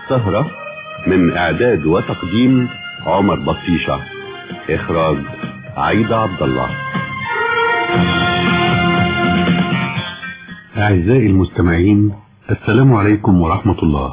السهرة من إعداد وتقديم عمر بطيشة إخراج عيدة عبد الله أعزائي المستمعين السلام عليكم ورحمة الله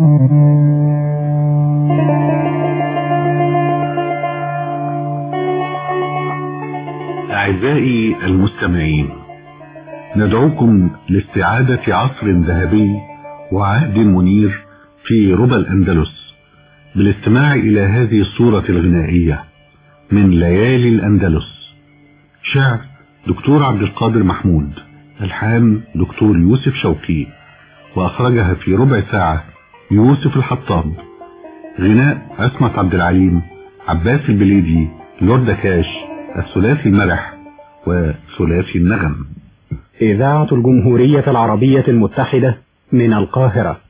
أعزائي المستمعين ندعوكم لاستعادة عصر ذهبي وعهد منير في ربى الأندلس بالاستماع إلى هذه الصورة الغنائية من ليالي الأندلس شعر دكتور عبد القادر محمود الحان دكتور يوسف شوقي وأخرجها في ربع ساعة يوسف الحطاب غناء عصمت عبد العليم عباس البليدي لورد كاش الثلاثي المرح وثلاثي النغم إذاعة الجمهورية العربية المتحدة من القاهرة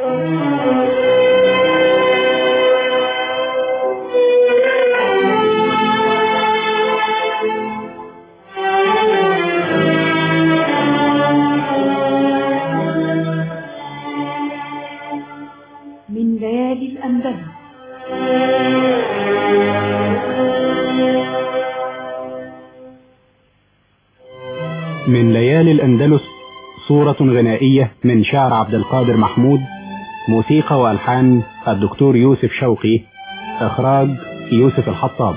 من ليالي الأندلس من ليالي الأندلس صورة غنائية من شعر عبد القادر محمود موسيقى وألحان الدكتور يوسف شوقي إخراج يوسف الحطاب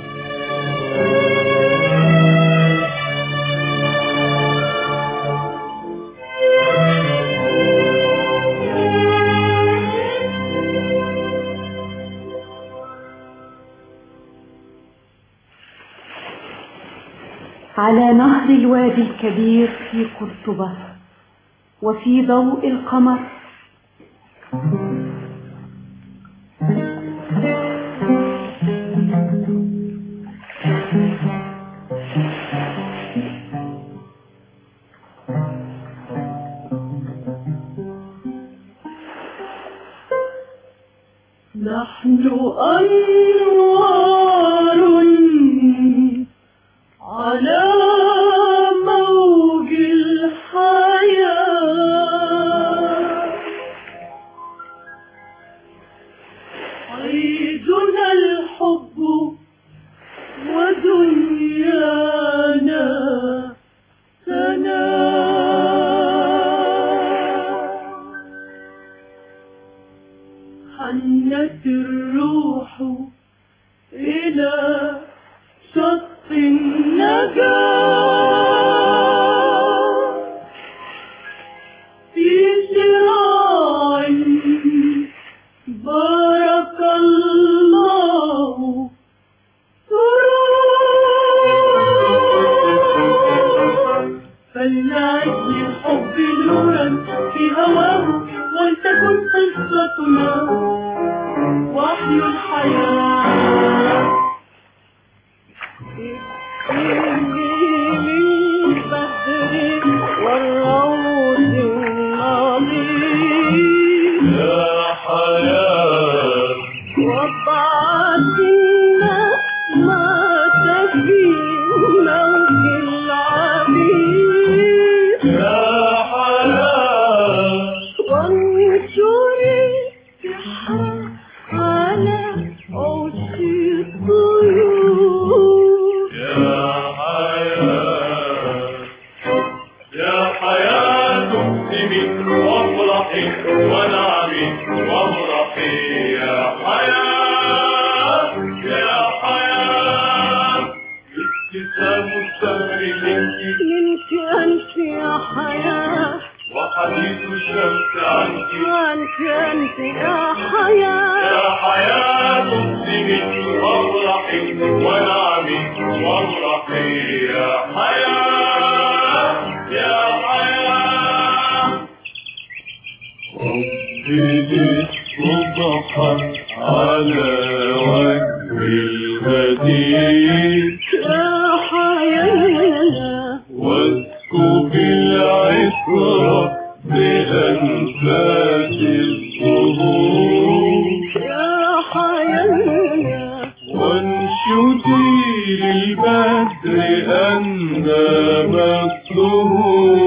على نهر الوادي الكبير في قرطبة وفي ضوء القمر نحن أنوار على موج الحياة عيدنا الحب ودنيانا سنا حنت الروح إلى شط النجاة في صراع بارك الله سرور فلنعد للحب نورا في هواه ولتكن قصتنا وحي الحياه يا حياة وضعتنا ما تفي موج العبيد يا حياة وانشري سحرا على عش الطيور يا حياة يا حياة اقسمي وافرحي ونعمي وافرحي يا حياة يا حياة ابتسام السهر منك منك أنت يا حياة وحديث الشمس عنك وأنت أنت يا حياة يا حياة اقسمي وافرحي ونعمي وافرحي يا حياة يا حياة ربي صبحا على وجه الهديد يا حياة واسكب العطر بأنفاس الزهور يا حياة وانشدي للبدر أنام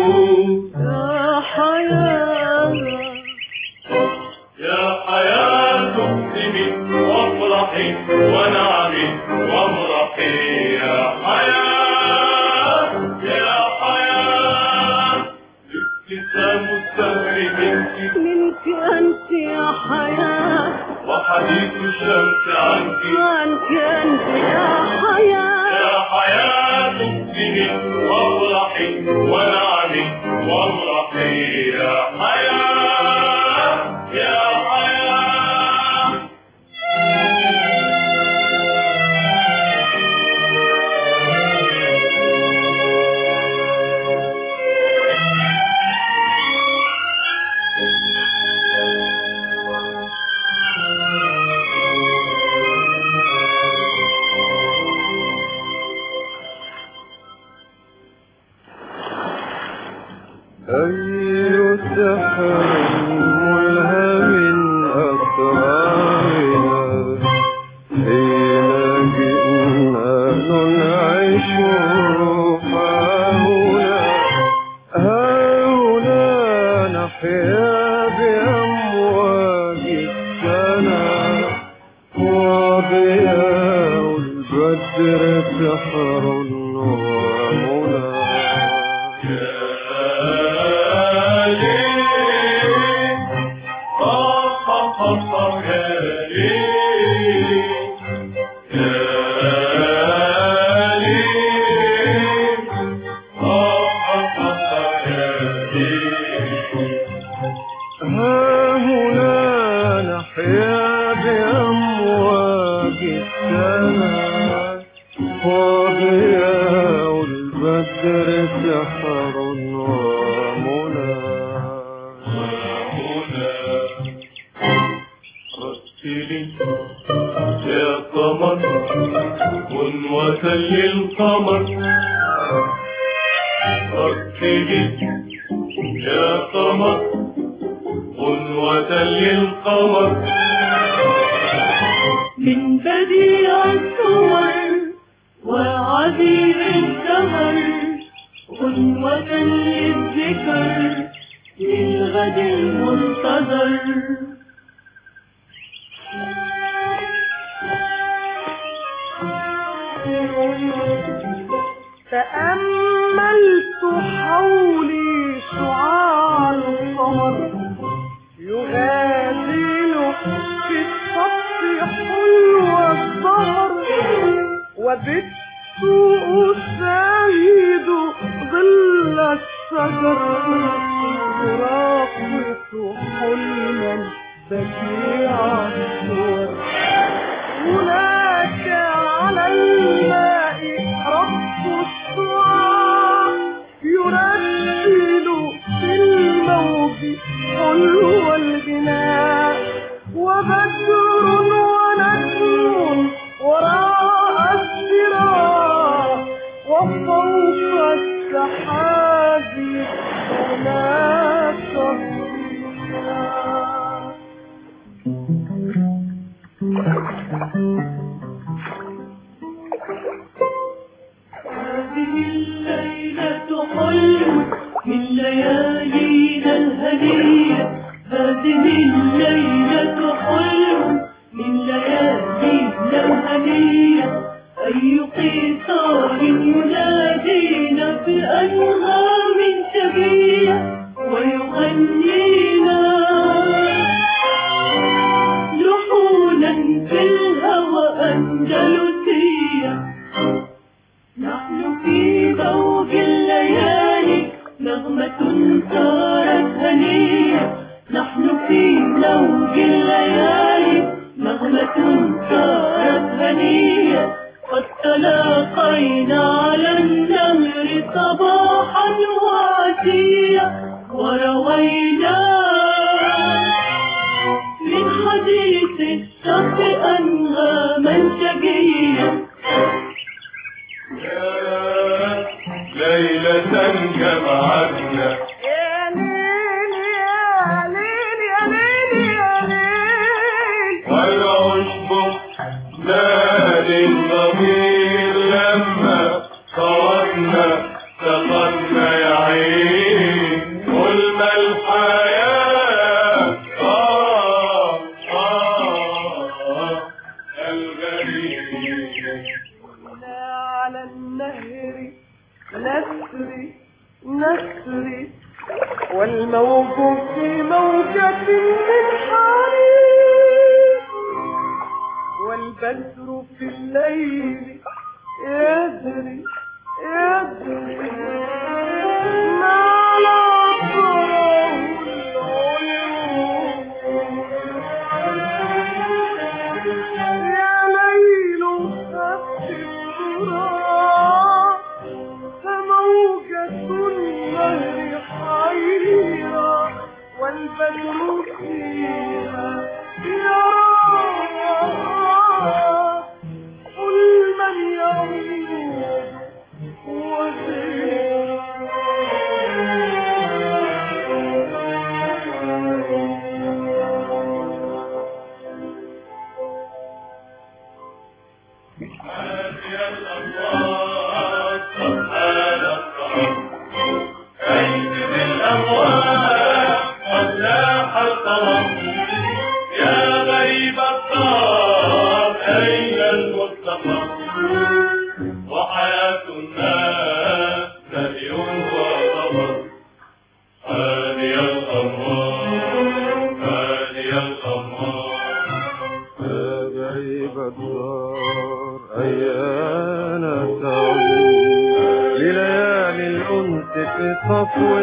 السرور يا حياة يا حياة تبسمي وافرحي ونعمي وامرحي يا حياة يا حياة ابتسام الدهر منك منك أنت يا حياة وحديث الشمس عنك عنك أنت يا حياة يا حياة ابتسمي وافرحي ونعمي وامرحي يا حياة يا حياة أي سحر ملهم أسرارنا حين جئنا ننعش الروح هنا هنا نحيا بأمواج السنا وضياء البدر سحر ومنى ها هنا نحيا بأمواج السماء وضياء البدر سحر ومنى رتلي يا قمر قنوة للقمر رتلي يا قمر قنوة للقمر من بديع الصور وعبير الدهر قنوة للذكر للغد المنتظر تأملت حولي شعاع القمر يغازل في السطح حلو الظهر وبت أشاهد ظل الشجر يراقص حلما بديع الصور هناك على الماء رب الشعاع يرتل في الموج حلو الغناء وبدر ونجم وراء الذراع وفوق السحاب هناك الضياء هذه الليلة حلم من ليالينا الهنية هذه الليلة حلم من ليالينا الهنية أي قيثار ينادينا بأنغام شبية ويغنينا لحونا في الهوى أندلسية نحن في ضوء الليالي نغمة صارت هنية نحن في ضوء الليالي نغمة صارت هنية قد تلاقينا على النهر صباحا وعشية وروينا من حديث الشرق أنغاما شقية يا ليلة جمعتنا يا ليل يا ليل يا ليل يا ليل والعشب نادي الضمير لما صوتنا سقطنا يا عين حلم الحياة آه آه والموج في موجة من حريق والبدر في الليل يدري يدري ما لا تراه العيون يا ليل خف التراب فموجة النهر حيرة والبدر فيها يرى قل من يعود هذه الأموات سبحان الرب كيف بالأموات قد لاح الطرب يا غريب الدار أين المستقر وحياة الناس نهي وصبر هذه الأموات هذه الأموات يا غريب الدار أيانا تعود لليالي الأنس في صفو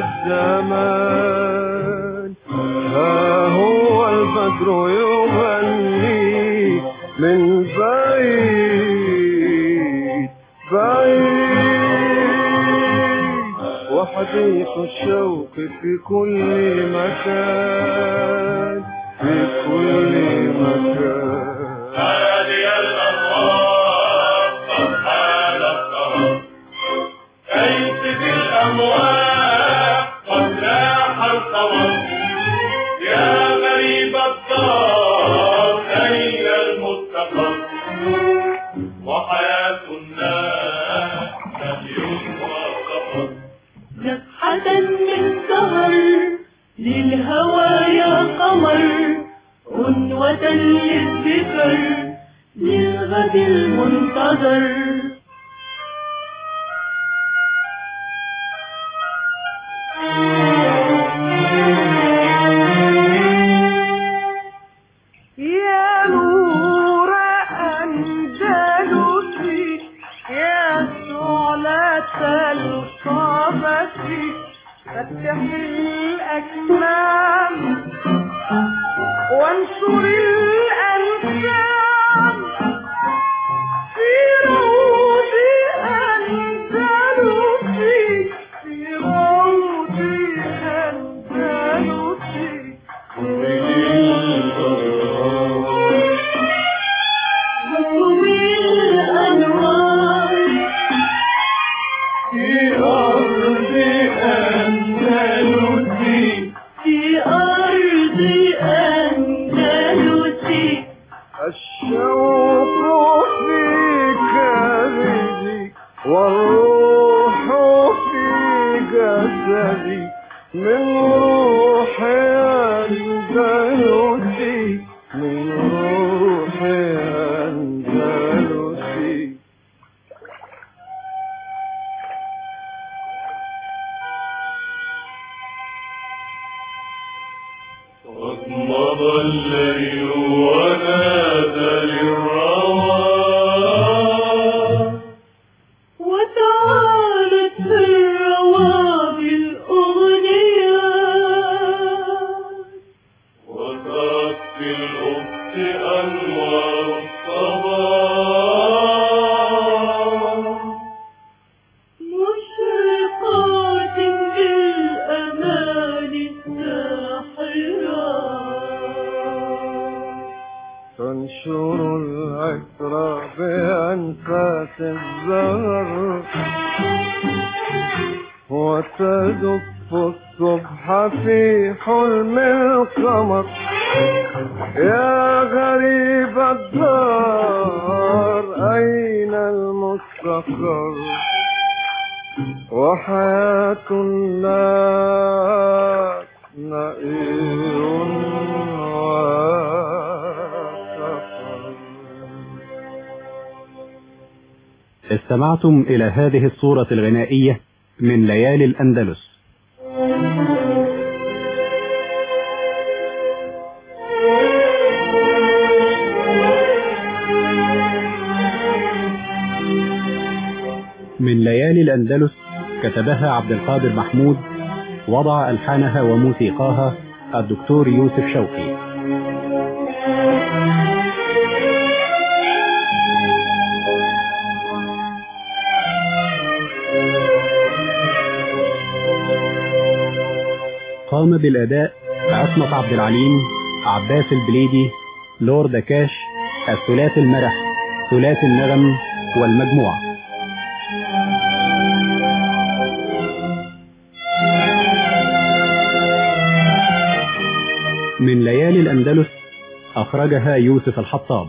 الزمان ها هو البدر يغني من بعيد بعيد وحديث الشوق في كل مكان في كل مكان هذه الأموات سبحان الطرب كيف بالأموات قد لاح الخبر يا غريب الدار أين المستقر وحياة الناس نهي وسفر نفحة من سهر للهوى يا قمر عنوة للذكر للغد المنتظر يا نور أندلسي يا سعلة القامة فتح الأكمام وانشر الأنسام في روض أندلسي في روض أندلسي ضوء الأنوار في أرض أندلسي في أرض أندلسي الشوق في كبدي والروح في جسدي من روح أندلسي من روح أندلسي واضمض الليل ونادى للروى وتعالت في الروابي الأغنيات وصارت في الأفق أنوار الصباح مشرقات بالأمان الساحرات تنشر العطر بأنفاس الزهر وتدف الصبح في حلم القمر يا غريب الدار أين المستقر وحياة الناس نئير وسفر استمعتم إلى هذه الصورة الغنائية من ليالي الأندلس الأندلس كتبها عبد القادر محمود وضع ألحانها وموسيقاها الدكتور يوسف شوقي قام بالأداء عصمت عبد العليم عباس البليدي لورد كاش الثلاث المرح ثلاث النغم والمجموعة من ليالي الأندلس أخرجها يوسف الحطاب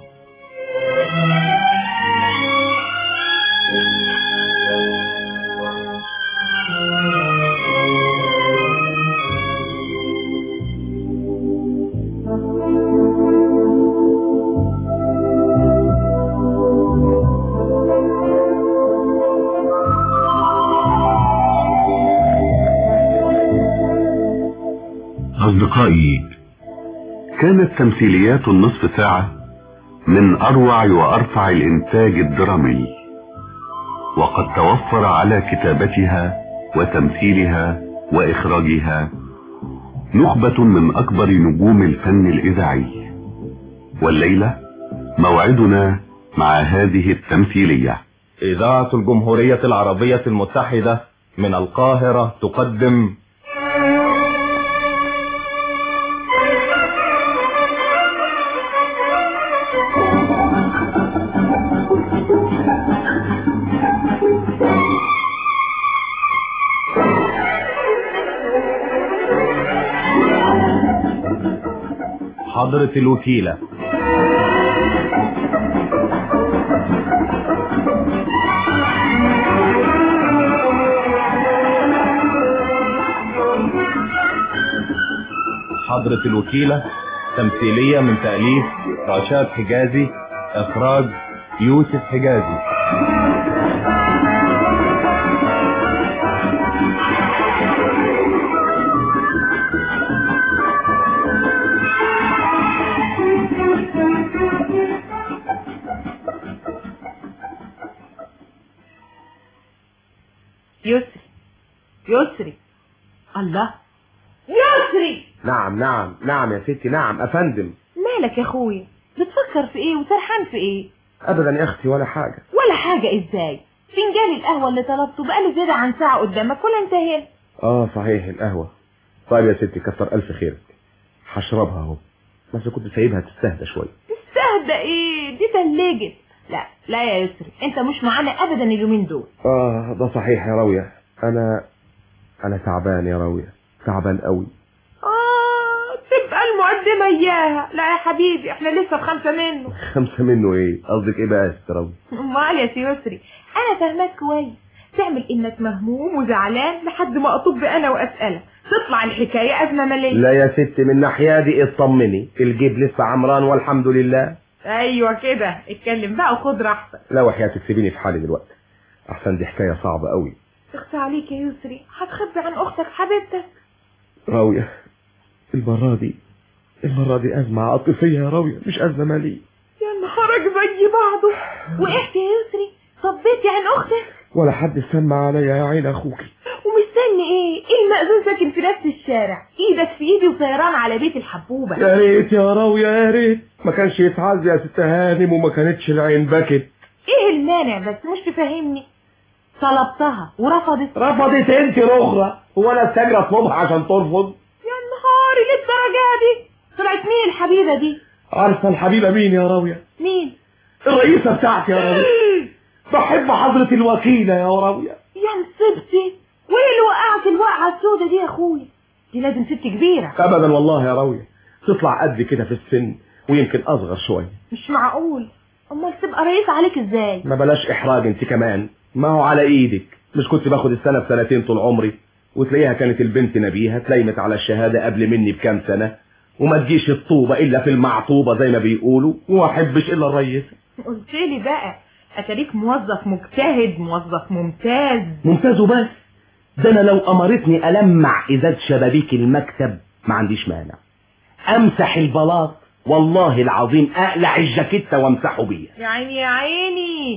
أصدقائي كانت تمثيليات النصف ساعة من أروع وأرفع الإنتاج الدرامي وقد توفر على كتابتها وتمثيلها وإخراجها نخبة من أكبر نجوم الفن الإذاعي والليلة موعدنا مع هذه التمثيلية إذاعة الجمهورية العربية المتحدة من القاهرة تقدم حضرة الوكيلة حضرة الوكيلة تمثيلية من تأليف رشاد حجازي إخراج يوسف حجازي يسري يسري الله يسري نعم نعم نعم يا ستي نعم افندم مالك يا اخويا بتفكر في ايه وسرحان في ايه ابدا يا اختي ولا حاجه ولا حاجة ازاي فنجان القهوة اللي طلبته بقاله زيادة عن ساعة قدامك ولا انتهينا اه صحيح القهوه طيب يا ستي كتر الف خيرك هشربها اهو بس كنت سايبها تستهدى شويه تستهدى ايه دي تلجت لا لا يا يسري انت مش معانا ابدا اليومين دول اه ده صحيح يا راويه انا انا تعبان يا راويه تعبان قوي اه تبقى المقدمة اياها لا يا حبيبي احنا لسه في خمسة منه خمسه منه ايه قصدك ايه بقى يا ست راويه امال يا سي يسري انا فاهماك كويس تعمل انك مهموم وزعلان لحد ما اطب انا واسالك تطلع الحكايه ازمه ماليه لا يا ستي من ناحيه دي اطمني الجيب لسه عمران والحمد لله ايوه كده اتكلم بقى وخد راحتك لا وحياتك سيبيني في حالي دلوقتي احسن دي حكايه صعبه قوي اخفى عليك يا يسري هتخبي عن اختك حبيبتك راويه المره دي المره دي ازمه عاطفيه يا راويه مش ازمه ماليه يا نهارك زي بعضه وقعت يا يسري صبيتي عن اختك ولا حد سمع عليا يا عين اخوكي ومستني ايه ايه المأذون ساكن في نفس الشارع ايدك في ايدي وطيران على بيت الحبوبه يا ريت يا راوية يا ريت ما كانش يتعز يا ست هانم وما كانتش العين بكت ايه المانع بس مش تفهمني طلبتها ورفضت رفضت انت رخرة هو انا استجرى اطلبها عشان ترفض يا نهاري للدرجه دي طلعت مين الحبيبه دي عارفة الحبيبة مين يا راوية مين الرئيسة بتاعتي يا راوية بحب حضرة الوكيلة يا راوية يا مصيبتي وايه اللي وقعك الوقعه السودة دي يا اخويا دي لازم ست كبيره ابدا والله يا راوية تطلع قد كده في السن ويمكن اصغر شوية مش معقول امال تبقى رئيس عليك ازاي ما بلاش احراج انت كمان ما هو على ايدك مش كنت باخد السنة بسنتين طول عمري وتلاقيها كانت البنت نبيهة تلايمت على الشهادة قبل مني بكام سنة وما تجيش الطوبة الا في المعطوبة زي ما بيقولوا وما احبش الا الرئيس قلت لي بقى اتاريك موظف مجتهد موظف ممتاز ممتاز وبس ده انا لو امرتني المع ازاز شبابيك المكتب ما عنديش مانع امسح البلاط والله العظيم اقلع الجاكيتة وامسحه بيها يا عيني يا عيني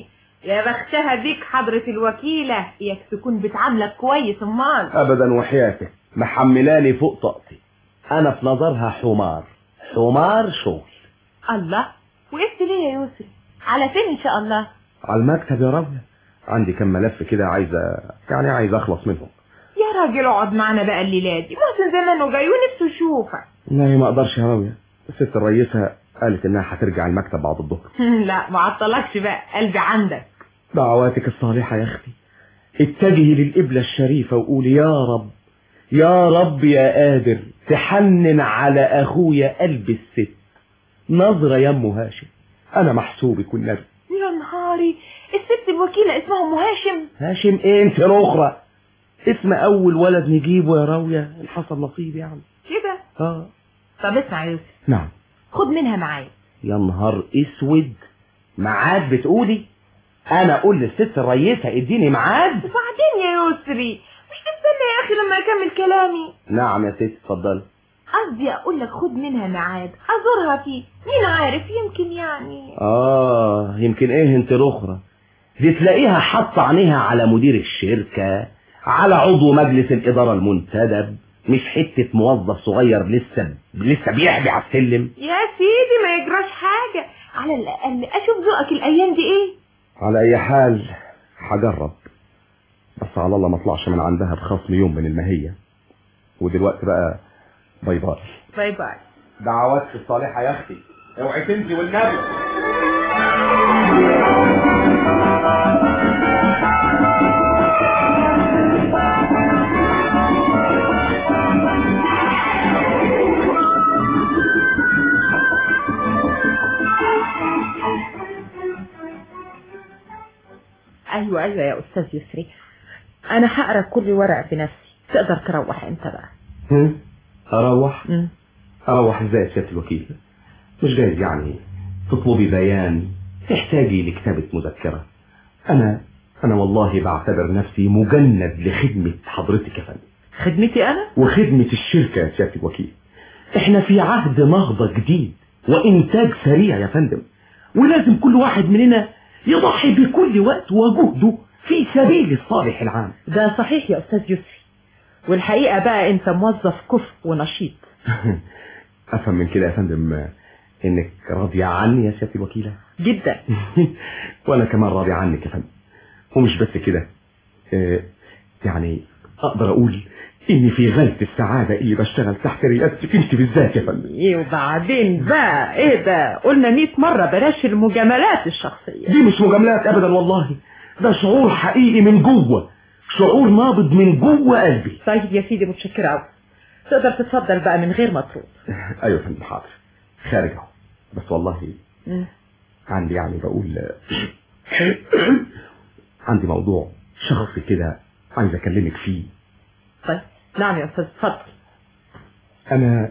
يا بختها بيك حضرة الوكيلة ياك تكون بتعاملك كويس امال ابدا وحياتك محملاني فوق طاقتي انا في نظرها حمار حمار شغل الله وقفت ليه يا يوسف على فين ان شاء الله على المكتب يا راجل عندي كم ملف كده عايزه يعني عايز اخلص منهم يا راجل اقعد معانا بقى الليلة دي محسن زمانه جاي ونفسه يشوفك لا ما اقدرش يا راوية الست الرئيسة قالت انها هترجع المكتب بعد الظهر لا ما عطلكش بقى قلبي عندك دعواتك الصالحة يا اختي اتجهي للقبلة الشريفة وقولي يا رب يا رب يا قادر تحنن على اخويا قلب الست نظرة يا ام هاشم انا محسوبك والنبي يا نهاري الست الوكيلة اسمها ام هاشم هاشم ايه انت الاخرى اسم اول ولد نجيبه يا راوية ان حصل نصيب يعني كده اه طب اسمع يا يوسف نعم خد منها معايا يا نهار اسود ميعاد بتقولي انا اقول للست الرئيسة اديني ميعاد وبعدين يا يسري مش تستنى يا اخي لما اكمل كلامي نعم يا ست اتفضلي قصدي اقول لك خد منها ميعاد ازورها فيه مين عارف يمكن يعني اه يمكن ايه انت الاخرى دي تلاقيها حاطه عينيها على مدير الشركة على عضو مجلس الادارة المنتدب مش حتة موظف صغير لسه لسه بيحبي على السلم يا سيدي ما يجراش حاجة على الاقل اشوف ذوقك الايام دي ايه على اي حال هجرب بس على الله ما اطلعش من عندها بخصم يوم من المهية ودلوقتي بقى باي باي باي باي دعواتك الصالحة يا اختي اوعي تنسي والنبي ايوه ايوه يا استاذ يسري انا هقرا كل ورق بنفسي تقدر تروح انت بقى هم؟ اروح مم. اروح ازاي يا سيادة الوكيل مش جايز يعني تطلبي بيان تحتاجي لكتابة مذكرة انا انا والله بعتبر نفسي مجند لخدمة حضرتك يا فندم خدمتي انا وخدمة الشركة يا سيادة الوكيل احنا في عهد نهضة جديد وانتاج سريع يا فندم ولازم كل واحد مننا يضحي بكل وقت وجهده في سبيل الصالح العام ده صحيح يا استاذ يسري والحقيقة بقى انت موظف كفء ونشيط افهم من كده يا فندم انك راضية عني يا سيادة الوكيلة جدا وانا كمان راضي عنك يا فندم ومش بس كده آه، يعني اقدر اقول اني في غاية السعادة اللي بشتغل تحت رئاستك انت بالذات يا فندم ايه وبعدين بقى ايه ده قلنا 100 مرة بلاش المجاملات الشخصية دي مش مجاملات ابدا والله ده شعور حقيقي من جوه شعور نابض من جوه قلبي طيب يا سيدي متشكرة قوي تقدر تتفضل بقى من غير مطلوب ايوه يا فندم حاضر خارج اهو بس والله عندي يعني بقول عندي موضوع شخصي كده عايز اكلمك فيه طيب نعم يا استاذ اتفضل انا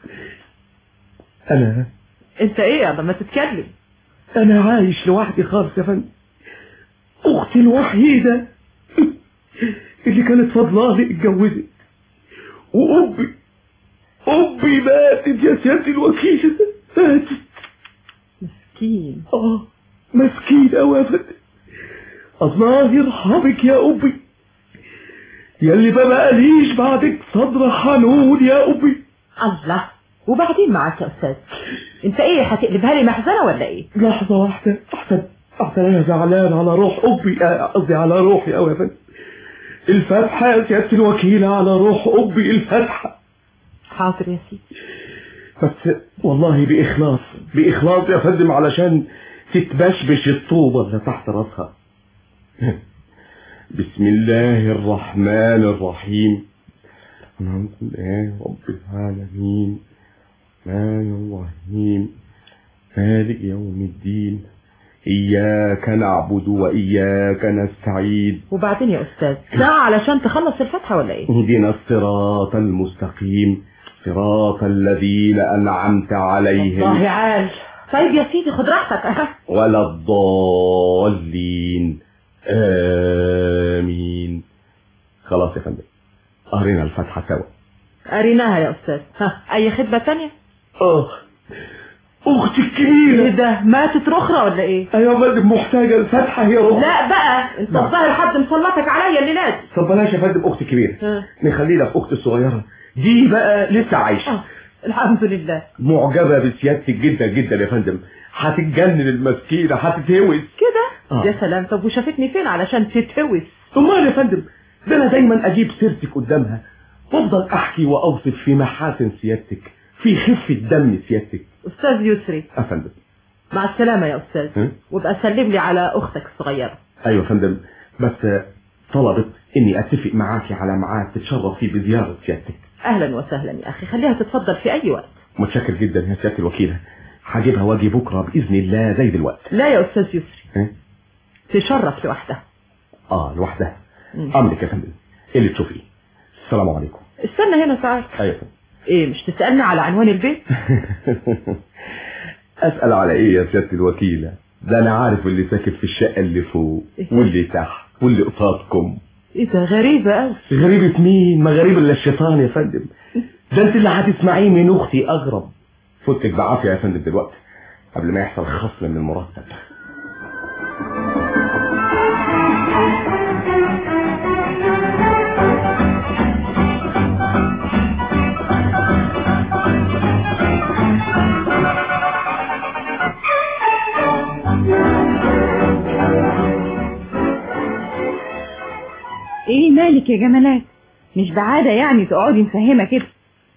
انا انت ايه لما تتكلم انا عايش لوحدي خالص يا فندم اختي الوحيدة اللي كانت فضلاني اتجوزت وامي امي ماتت يا سيادة الوكيل ماتت مسكين اه مسكين اوي يا فندم الله يرحمك يا امي يا اللي ما بقاليش بعدك صدر حنون يا امي الله وبعدين معاك يا استاذ انت ايه هتقلبها لي محزنة ولا ايه لحظة واحدة احسن احسن انا زعلان على روح امي آه، قصدي على روحي اوي يا فندم الفاتحة يا سيادة الوكيلة على روح امي الفاتحة حاضر يا سيدي بس والله بإخلاص بإخلاص يا فندم علشان تتبشبش الطوبة اللي تحت راسها بسم الله الرحمن الرحيم الحمد لله رب العالمين الرحمن الرحيم مالك يوم الدين إياك نعبد وإياك نستعين وبعدين يا استاذ ده علشان تخلص الفتحة ولا ايه اهدنا الصراط المستقيم صراط الذين أنعمت عليهم والله عال طيب يا سيدي خد راحتك اه ولا الضالين آمين خلاص يا فندم قرينا الفاتحة سوا قريناها يا استاذ ها اي خدمة تانية آه اختي الكبيرة ايه ده ماتت رخرة ولا ايه ايوه يا فندم محتاجة الفتحة هي روح لا بقى انت نعم. الظاهر حد مسلطك عليا اللي لازم طب بلاش يا فندم اختي الكبيرة ها. نخلينا في اختي الصغيرة دي بقى لسه عايشة آه، الحمد لله معجبة بسيادتك جدا جدا يا فندم هتتجنن المسكينة هتتهوس كده آه. يا سلام طب وشافتني فين علشان تتهوس امال يا فندم ده انا دايما اجيب سيرتك قدامها وافضل احكي واوصف في محاسن سيادتك في خفة دم سيادتك استاذ يسري يا فندم مع السلامة يا استاذ ها؟ وابقى سلم لي على اختك الصغيرة ايوه يا فندم بس طلبت اني اتفق معاكي على ميعاد تتشرف فيه بزيارة سيادتك اهلا وسهلا يا اخي خليها تتفضل في اي وقت متشكر جدا يا سيادة الوكيلة هجيبها واجي بكرة بإذن الله زي دلوقتي لا يا استاذ يسري ها؟ تشرف لوحدها اه لوحدها مم. امرك يا فندم إيه اللي تشوفيه السلام عليكم استنى هنا ساعات ايوه يا فندم ايه مش تسألني على عنوان البيت اسال على ايه يا سياده الوكيله ده انا عارف اللي ساكن في الشقه اللي فوق واللي تحت واللي قصادكم ايه ده غريبة قوي غريبة مين ما غريب الا الشيطان يا فندم ده انت اللي هتسمعيه من اختي اغرب فوتك بعافيه يا فندم دلوقتي قبل ما يحصل خصم من المرتب ايه مالك يا جمالات مش بعادة يعني تقعدي مفهمة كده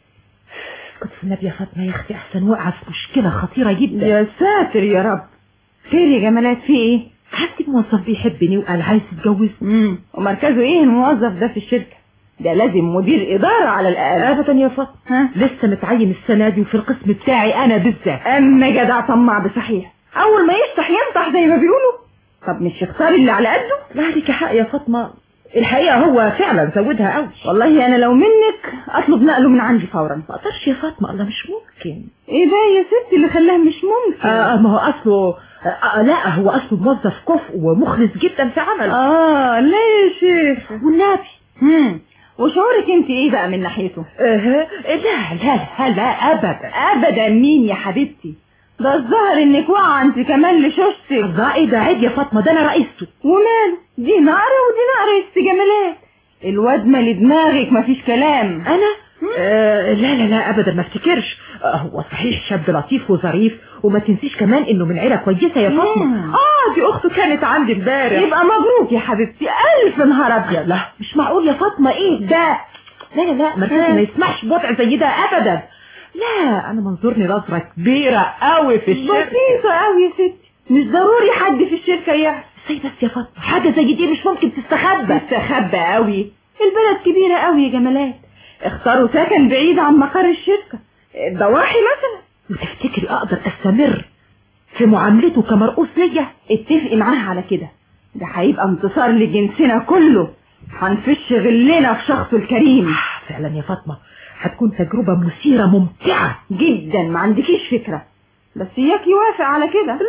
كنت في النبي يا فاطمة يا اختي احسن وقع في مشكلة خطيرة جدا يا ساتر يا رب خير يا جمالات في ايه عندي موظف بيحبني وقال عايز يتجوز امم ومركزه ايه الموظف ده في الشركة ده لازم مدير إدارة على الأقل ابدا يا فاطمة ها لسه متعين السنة دي وفي القسم بتاعي انا بالذات أما جدع طماع بصحيح أول ما يفتح ينطح زي ما بيقولوا طب مش يختار اللي على قده لا عليك حق يا فاطمة الحقيقة هو فعلا زودها قوي والله أنا لو منك أطلب نقله من عندي فورا ما اقدرش يا فاطمة الله مش ممكن ايه ده يا ستي اللي خلاه مش ممكن آه ما هو اصله آه آه، لا هو اصله موظف كفء ومخلص جدا في عمله اه لا يا شيخ والنبي هم وشعورك انت ايه بقى من ناحيته آه لا لا لا لا ابدا ابدا مين يا حبيبتي ده الظاهر انك واقعه انت كمان لشوشتك الله ايه ده عيب يا فاطمة ده انا رئيسته وماله دي نقرة ودي نقرة يا ست جمالات الواد مالي دماغك مفيش كلام انا آه لا لا لا ابدا ما افتكرش آه هو صحيح شاب لطيف وظريف وما تنسيش كمان انه من عيله كويسه يا فاطمه مم. اه دي اخته كانت عندي امبارح يبقى مبروك يا حبيبتي الف نهار ابيض لا مش معقول يا فاطمه ايه ده لا لا لا مركزي ما يسمحش بوضع زي ده ابدا لا انا منظورني نظره كبيره قوي في الشركه بسيطة قوي يا ستي مش ضروري حد في الشركة يعرف ازاي بس يا فاطمه حاجه زي دي مش ممكن تستخبى مستخبى قوي البلد كبيرة قوي يا جمالات اختاروا سكن بعيد عن مقر الشركة الضواحي مثلا وتفتكري اقدر استمر في معاملته كمرؤوس ليا اتفقي معاها على كده ده هيبقى انتصار لجنسنا كله هنفش غلنا في شخصه الكريم آه، فعلا يا فاطمه هتكون تجربه مثيره ممتعه جدا ما عندكيش فكرة بس اياك يوافق على كده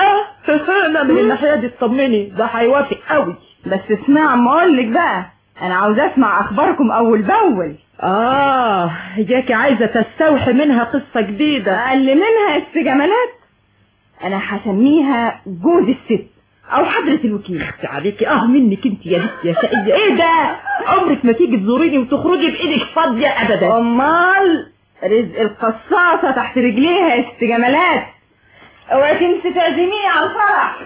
لا انا من الناحيه دي اطمني ده هيوافق قوي بس اسمع ما اقولك بقى انا عاوز اسمع اخباركم اول باول اه جاكي عايزه تستوحي منها قصه جديده اقل منها يا ست جمالات انا هسميها جوز الست او حضرة الوكيل اختي عليكي اه منك انت يا بنت يا شقيه ايه ده عمرك ما تيجي تزوريني وتخرجي بايدك فاضيه ابدا امال رزق القصاصة تحت رجليها يا ست جمالات اوعي تنسي تعزميني على الفرح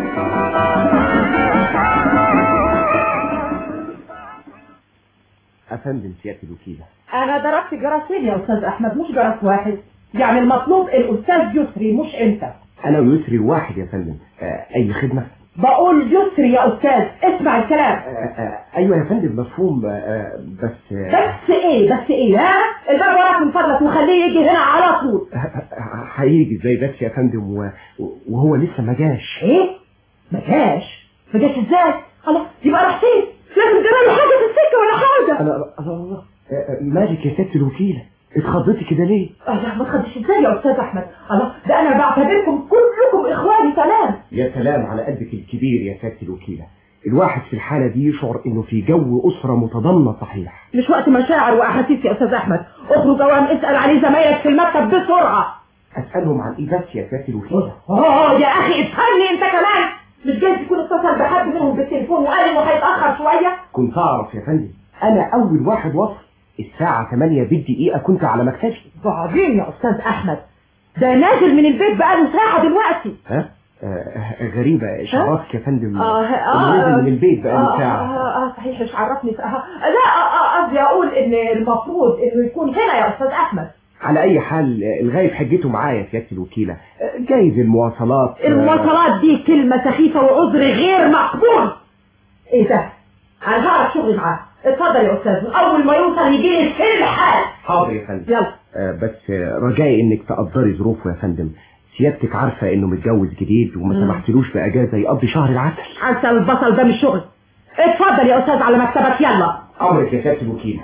افندم سياده الوكيله انا ضربت جرسين يا استاذ احمد مش جرس واحد يعني المطلوب الاستاذ يسري مش انت انا ويسري واحد يا فندم آه اي خدمه بقول يسري يا استاذ اسمع الكلام آه آه ايوه يا فندم مفهوم آه بس آه بس ايه بس ايه ها الباب وراك من فضلك وخليه يجي هنا على طول هيجي ازاي بس يا فندم و- وهو لسه ما جاش ايه ما جاش ما جاش ازاي خلاص يبقى راح فين لازم جرى له حاجه في السكه ولا حاجه انا الله الله آه، آه، مالك يا سياده الوكيله اتخضيتي كده ليه الله ما تخدش ازاي يا استاذ احمد الله ده انا بعتبركم كلكم اخواني سلام يا سلام على قدك الكبير يا سياده الوكيله الواحد في الحاله دي يشعر انه في جو اسره متضامنه صحيح مش وقت مشاعر واحاسيس يا استاذ احمد اخرج اوام اسال عليه زمايلك في المكتب بسرعه اسالهم عن ايه بس يا سياده الوكيله اه يا اخي افهمني انت كمان مش جايز يكون اتصل بحد منهم بالتليفون وقال انه هيتاخر شويه كنت اعرف يا فندم انا اول واحد وصل الساعه 8 بالدقيقه كنت على مكتبي بعدين يا استاذ احمد ده نازل من البيت بقاله ساعه دلوقتي ها آه غريبة شعرك يا فندم اه إنه اه نازل من البيت بقاله آه، ساعة اه اه صحيح مش عرفني آه لا آه، آه، قصدي اقول ان المفروض انه يكون هنا يا استاذ احمد على أي حال آه، الغايب حجته معايا يا سيادة الوكيلة آه، جايز المواصلات آه، المواصلات دي كلمة سخيفة وعذر غير مقبول ايه ده انا هعرف شغلي معاه اتفضل يا استاذ اول ما يوصل يجي لي في الحال حاضر يا فندم يلا آه، بس آه، رجائي انك تقدري ظروفه يا فندم سيادتك عارفة انه متجوز جديد وما مم. سمحتلوش بأجازة يقضي شهر العسل عسل البصل ده مش شغل اتفضل يا استاذ على مكتبك يلا أمرك يا سيادة الوكيلة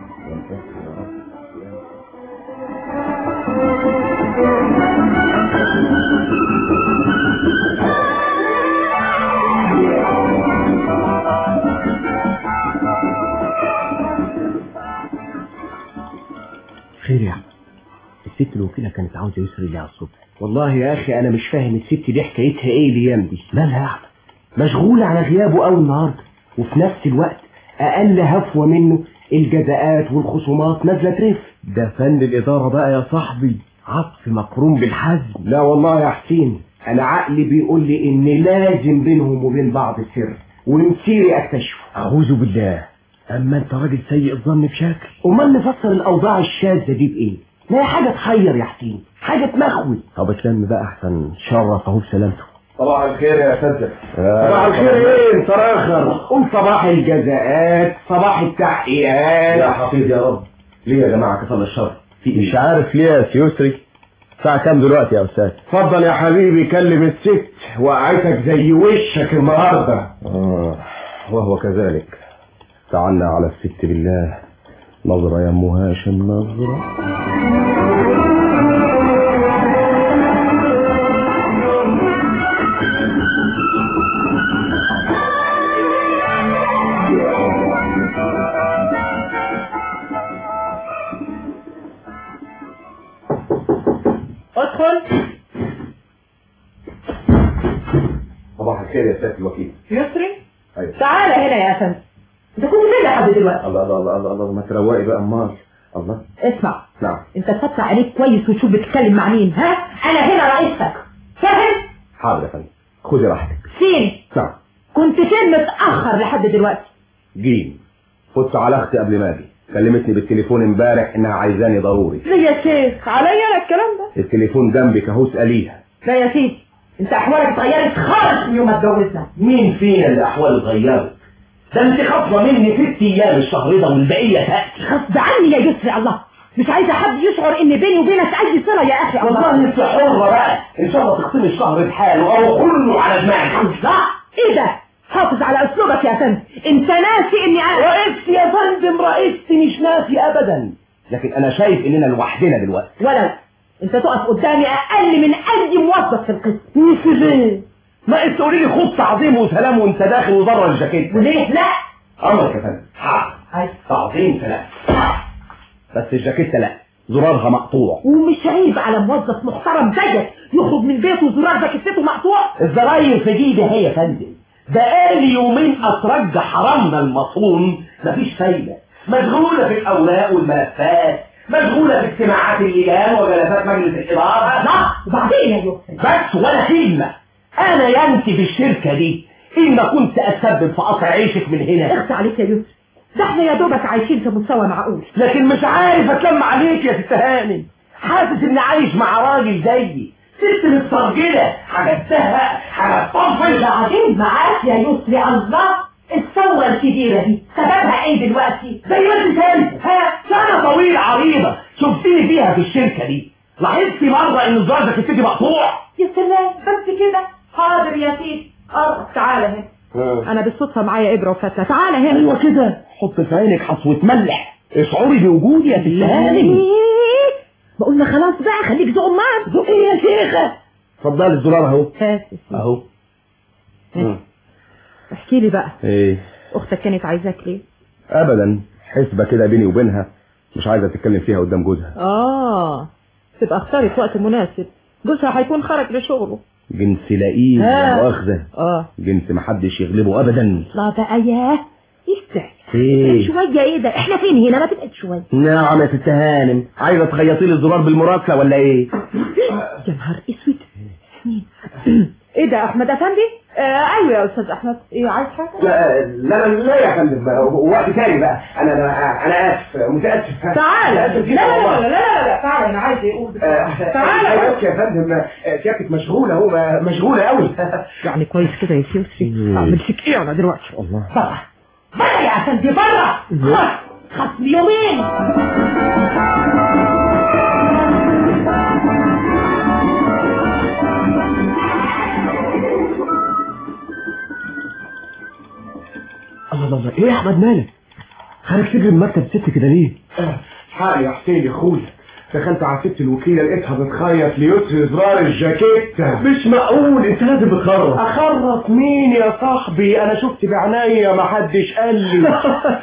خير يا أحمد الست الوكيلة كانت عاوزة يسري لي على الصبح والله يا أخي أنا مش فاهم الست دي حكايتها إيه الأيام دي مالها يا أحمد مشغولة على غيابه أوي النهاردة وفي نفس الوقت أقل هفوة منه الجزاءات والخصومات نازلة ترف ده فن الإدارة بقى يا صاحبي عطف مقرون بالحزم لا والله يا حسين أنا عقلي بيقول لي إن لازم بينهم وبين بعض سر ومسيري أكتشفه أعوذ بالله أما أنت راجل سيء الظن بشكل أمال نفسر الأوضاع الشاذة دي بإيه؟ ما هي حاجة تحير يا حسين حاجة تمخوي طب اتلم بقى أحسن شرف أهو بسلامته صباح الخير يا فندم صباح الخير ايه انت راخر قول صباح الجزاءات صباح التحقيقات يا حفيظ يا رب ليه يا جماعة كفل الشر في مش ايه عارف ليه يا سيسري الساعة كام دلوقتي يا أستاذ؟ اتفضل يا حبيبي كلم الست وقعتك زي وشك النهارده آه وهو كذلك تعالى على الست بالله نظرة يا ام هاشم نظرة ادخل صباح الخير يا سيادة الوكيل يسري ايوه تعالى هنا يا فندم انت كنت فين لحد دلوقتي الله الله الله الله, الله ما تروقي بقى امال الله اسمع نعم انت تفتح عليك كويس وشوف بتتكلم مع مين ها انا هنا رئيسك فاهم حاضر يا فندم خدي راحتك فين نعم كنت فين متاخر لحد دلوقتي جيم فزت على اختي قبل ما اجي كلمتني بالتليفون امبارح انها عايزاني ضروري ليه يا شيخ عليا انا الكلام ده التليفون جنبك اهو اساليها لا يا سيدي انت احوالك اتغيرت خالص من يوم ما اتجوزنا مين فينا اللي أحواله اتغيرت؟ ده أنت خاطبة مني ست أيام الشهر ده والبقية تأتي غصب عني يا يسري الله مش عايزه حد يشعر ان بيني وبينك اي صله يا اخي الله والله أنت حرة بقى إن شاء الله تختمي الشهر بحاله أو كله على دماغك لا ايه ده حافظ على اسلوبك يا فندم انت ناسي اني انا رئيس يا فندم رئيستي مش ناسي أبدا لكن أنا شايف إننا لوحدنا دلوقتي ولو انت تقف قدامي اقل من اي موظف في القسم ليه؟ ما انت تقولي لي خد تعظيم وسلام وانت داخل وبره الجاكيت وليه لا امرك يا فندم حاضر عايز تعظيم سلام بس الجاكيت لا زرارها مقطوع ومش عيب على موظف محترم زيك يخرج من بيته زرار جاكيته مقطوع الزراير في جيدي هي يا فندم بقالي يومين اترجى حرمنا المصون مفيش فايده مشغوله في الاوراق والملفات مشغوله في اجتماعات اللجان وجلسات مجلس الاداره لا وبعدين يا يسري بس ولا كلمه انا ينتي في الشركه دي ان كنت اتسبب في قطع عيشك من هنا اخت عليك يا يسري ده احنا يا دوبك عايشين في مستوى معقول لكن مش عارف اتلم عليك يا ست هانم حاسس اني عايش مع راجل زيي ست مسترجله حاجتها هتطفش بعدين معاك يا يسري الله الثورة الكبيرة دي سببها ايه دلوقتي؟ زي ما انت شايف ها سنه طويله عريضه شفتني فيها في الشركه دي لاحظتي مره ان الزرار ده كتتي مقطوع يا سلام بس كده حاضر يا سيدي اه تعالى هنا انا بالصدفة معايا ابرة وفتلة تعالى هنا ايوه كده حط في عينك حصوه ملح اشعري بوجودي يا ست هانم بقولنا خلاص بقى خليك ذوق معاك ذوق ايه يا شيخه اتفضلي الزرار اهو هات اهو احكي لي بقى ايه اختك كانت عايزاك ليه ابدا حسبة كده بيني وبينها مش عايزة تتكلم فيها قدام جوزها اه تبقى اختاري في وقت مناسب جوزها هيكون خرج لشغله جنس لئيم آه. لا مؤاخذة اه جنس محدش يغلبه ابدا لا بقى ياه يستحي ايه شوية ايه ده احنا فين هنا ما تبعد شوية نعم يا ست هانم عايزه تخيطي لي الزرار بالمراسله ولا ايه يا نهار اسود مين ايه ده احمد افندي آه ايوه يا استاذ احمد ايه عايز حاجه لا لا لا يا فندم وقت تاني بقى انا انا انا اسف متاسف تعال لا متأسف لا جدا لا والله. لا لا لا تعال انا عايز يقول آه، تعالى بس يا فندم آه، سيادتك مشغوله اهو مشغوله قوي يعني كويس كده يا سيوسي اعمل فيك ايه انا دلوقتي الله بره بره يا افندي بره خلاص خصم يومين الله الله الله ايه يا احمد مالك خارج تجري من مكتب ست كده ليه حقي يا حسين يا اخويا دخلت على ست الوكيله لقيتها بتخيط ليسري زرار الجاكيت مش معقول انت لازم تخرط اخرط مين يا صاحبي انا شفت بعينيا ما حدش قال لي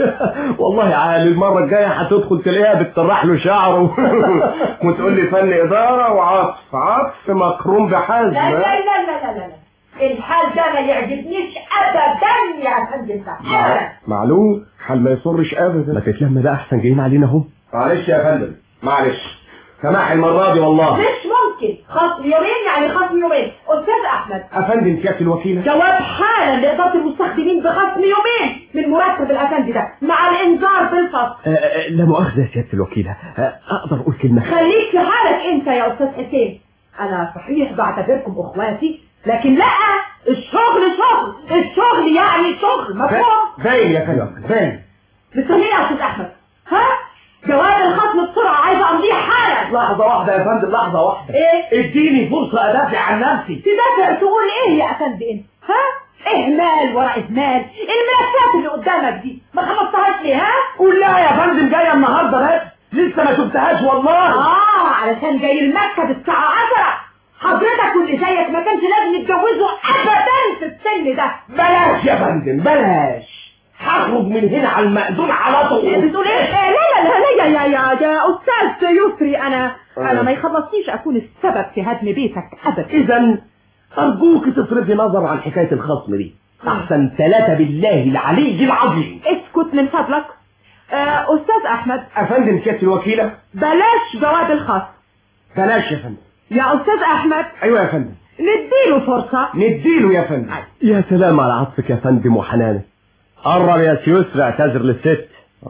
والله عالي المره الجايه هتدخل تلاقيها بتسرح له شعره وتقول لي فن اداره وعطف عطف مكروم بحزم لا لا لا لا لا لا الحال ده ما يعجبنيش ابدا يا افندي ابدا معلوم حال ما يصرش ابدا ما تتلم بقى احسن جايين علينا اهو معلش يا فندم معلش سماح المره دي والله مش ممكن خصم يومين يعني خصم يومين استاذ احمد افندم سياده الوكيله جواب حالا لإدارة المستخدمين بخصم يومين من مرتب الأفندي ده مع الإنذار بالفصل لا مؤاخذه يا سياده الوكيله اقدر اقول كلمه خليك في حالك أنت يا أستاذ حسين أنا صحيح بعتبركم أخواتي لكن لا الشغل شغل الشغل يعني شغل مفهوم باين يا فندم باين مستنيه يا أستاذ أحمد ها جواب الخصم بسرعة عايزة أمضيه حالا لحظه واحده يا فندم لحظه واحده إيه اديني فرصه ادافع عن نفسي تدافع تقول إيه يا أفندي أنت ها إهمال ورا إهمال الملفات اللي قدامك دي ما خلصتهاش ليه ها قول لا يا فندم جايه النهارده بس لسه ما شفتهاش والله اه علشان جاي المكتب الساعة 10 حضرتك واللي زيك ما كانش لازم يتجوزوا ابدا في السن ده بلاش يا فندم بلاش هخرج من هنا على المأذون على طول بتقول ايه لا لا لا لا يا يا يا يا استاذ يسري انا انا ما يخلصنيش اكون السبب في هدم بيتك ابدا اذا ارجوك تصرفي نظر عن حكايه الخصم دي احسن ثلاثه بالله العلي العظيم اسكت من فضلك آه استاذ احمد افندم سياده الوكيله بلاش جواب الخاص بلاش يا فندم يا استاذ احمد ايوه يا فندم نديله فرصة نديله يا فندم يا سلام على عطفك يا فندم وحنانك قرب يا سيوسر اعتذر للست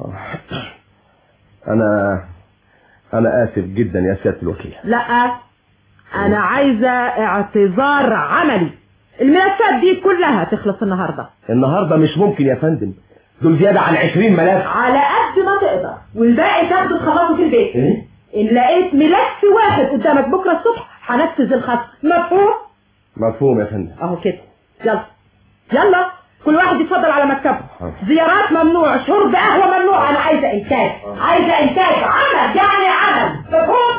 انا انا اسف جدا يا سياده الوكيل لا انا عايزة اعتذار عملي الملفات دي كلها تخلص النهاردة النهارده مش ممكن يا فندم دول زياده عن 20 ملف على قد ما تقدر والباقي تاخده تخلصه في البيت ايه ان لقيت ملف واحد قدامك بكرة الصبح هنفذ الخط مفهوم مفهوم يا فندم اهو كده يلا يلا كل واحد يتفضل على مكتبه زيارات ممنوع شرب قهوة ممنوع انا عايزة انتاج عايزة انتاج عمل يعني عمل مفهوم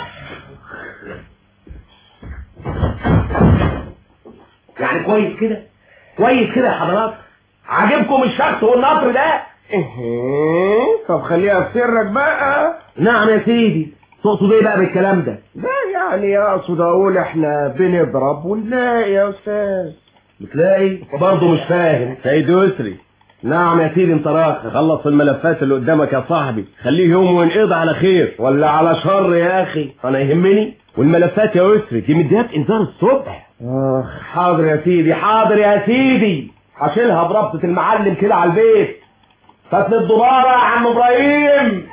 يعني كويس كده كويس كده يا حضرات عاجبكم الشخص والنطر ده طب خليها في سرك بقى نعم يا سيدي تقصد ايه بقى بالكلام ده ده يعني اقصد اقول احنا بنضرب ونلاقي يا استاذ بتلاقي برضه مش فاهم سيد يسري نعم يا سيدي انت راخ خلص الملفات اللي قدامك يا صاحبي خليه يوم وينقضي على خير ولا على شر يا اخي انا يهمني والملفات يا يسري دي مديات انذار الصبح اخ حاضر يا سيدي حاضر يا سيدي هشيلها بربطة المعلم كده على البيت فتن الدبارة يا عم ابراهيم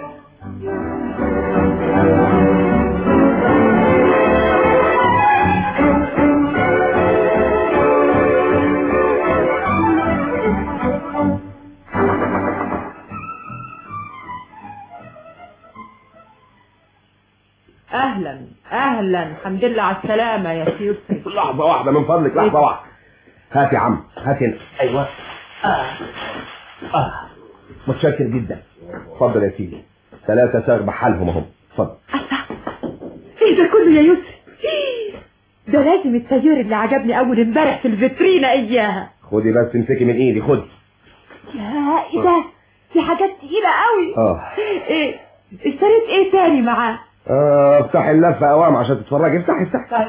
اهلا اهلا الحمد لله على السلامة يا سيدي لحظة واحدة من فضلك لحظة واحدة هات يا عم هات هنا ايوه آه. آه. متشكر جدا اتفضل يا سيدي ثلاثة ساغ بحالهم اهم اتفضل ايه ده كله يا يوسف ده لازم التاجر اللي عجبني اول امبارح في الفيترينا اياها خدي بس امسكي من ايدي خدي يا ايه ده دي حاجات تقيلة قوي اه ايه اشتريت ايه تاني معاه آه، افتح اللفه اوام عشان تتفرجي افتح افتح طيب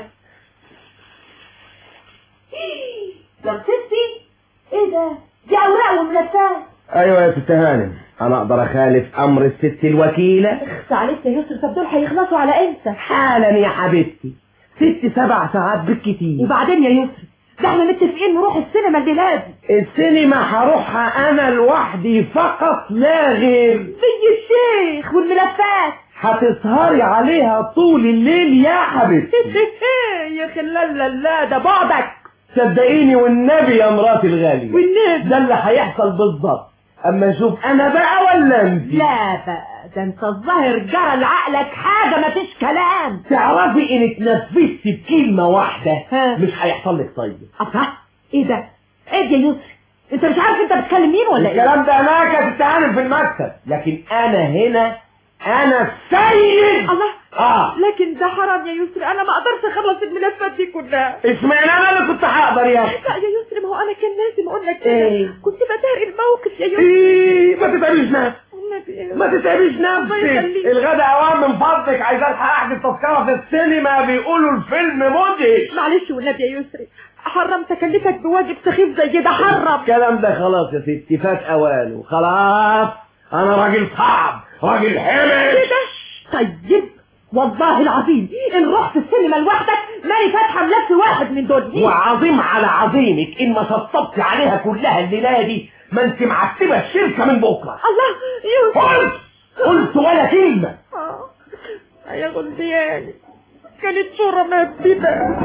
يا ستي ايه ده دي اوراق وملفات ايوه يا ست هانم انا اقدر اخالف امر الست الوكيله اخس عليك يا يسر طب دول هيخلصوا على امتى حالا يا حبيبتي ست سبع ساعات بالكتير وبعدين يا يسر ده احنا متفقين نروح السينما الليله دي السينما هروحها انا لوحدي فقط لا غير زي الشيخ والملفات هتسهري عليها طول الليل يا حبيبتي يا خلال لا ده بعدك صدقيني والنبي يا مراتي الغالية والنبي. ده اللي هيحصل بالظبط اما اشوف انا بقى ولا انت لا بقى ده انت الظاهر جرى لعقلك حاجه مفيش كلام تعرفي انك نفذتي بكلمة واحدة ها. مش هيحصل لك طيب الله ايه ده ايه يا يسر انت مش عارف انت بتكلم مين ولا ايه الكلام ده هناك تتعامل في المكتب لكن انا هنا انا السيد الله اه لكن ده حرام يا يسر انا ما اقدرش اخلص الملفات دي كلها اشمعنى انا اللي كنت هقدر يا اخي لا يا يسر ما هو انا كان لازم اقول لك كده إيه؟ كنت بداري الموقف يا يسر إيه ما تتعبيش نفسك والنبي ما تتعبيش الله نفسك يخليك. الغدا اوام من فضلك عايزة الحق احجز تذكرة في السينما بيقولوا الفيلم مدهش معلش والنبي يا يسري حرمت اكلفك بواجب سخيف زي ده حرم الكلام ده خلاص يا ستي فات اوانه خلاص انا راجل صعب راجل حمش كده طيب والله العظيم ان رحت السينما لوحدك ماني فاتحه ملف واحد من دول وعظيم على عظيمك ان ما شطبت عليها كلها الليله دي ما انت معتبه الشركه من بكره الله يوسف قلت قلت ولا كلمه آه. يا غلبياني كانت صورة مهببة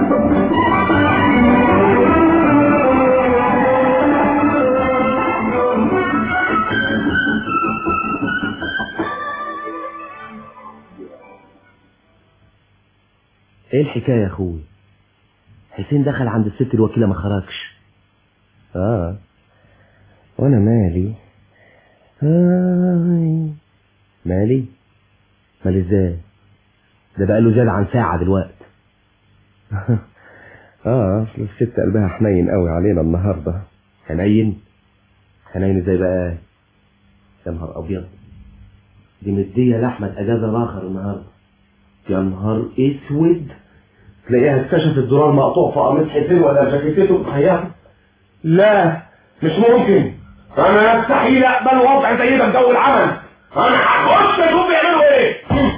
ايه الحكاية يا اخوي حسين دخل عند الست الوكيلة ما خرجش اه وانا مالي آه. مالي مالي ازاي ده بقى له زاد عن ساعة دلوقتي اه اصل الست قلبها حنين قوي علينا النهارده حنين حنين ازاي بقى يا نهار ابيض دي مدية لأحمد اجازة الاخر النهارده يا نهار اسود تلاقيها اكتشفت زرار مقطوع في قميص حسين ولا جاكيته مخيطه لا مش ممكن انا مستحيل اقبل وضع زي ده في جو العمل انا هخش اشوف بيعملوا ايه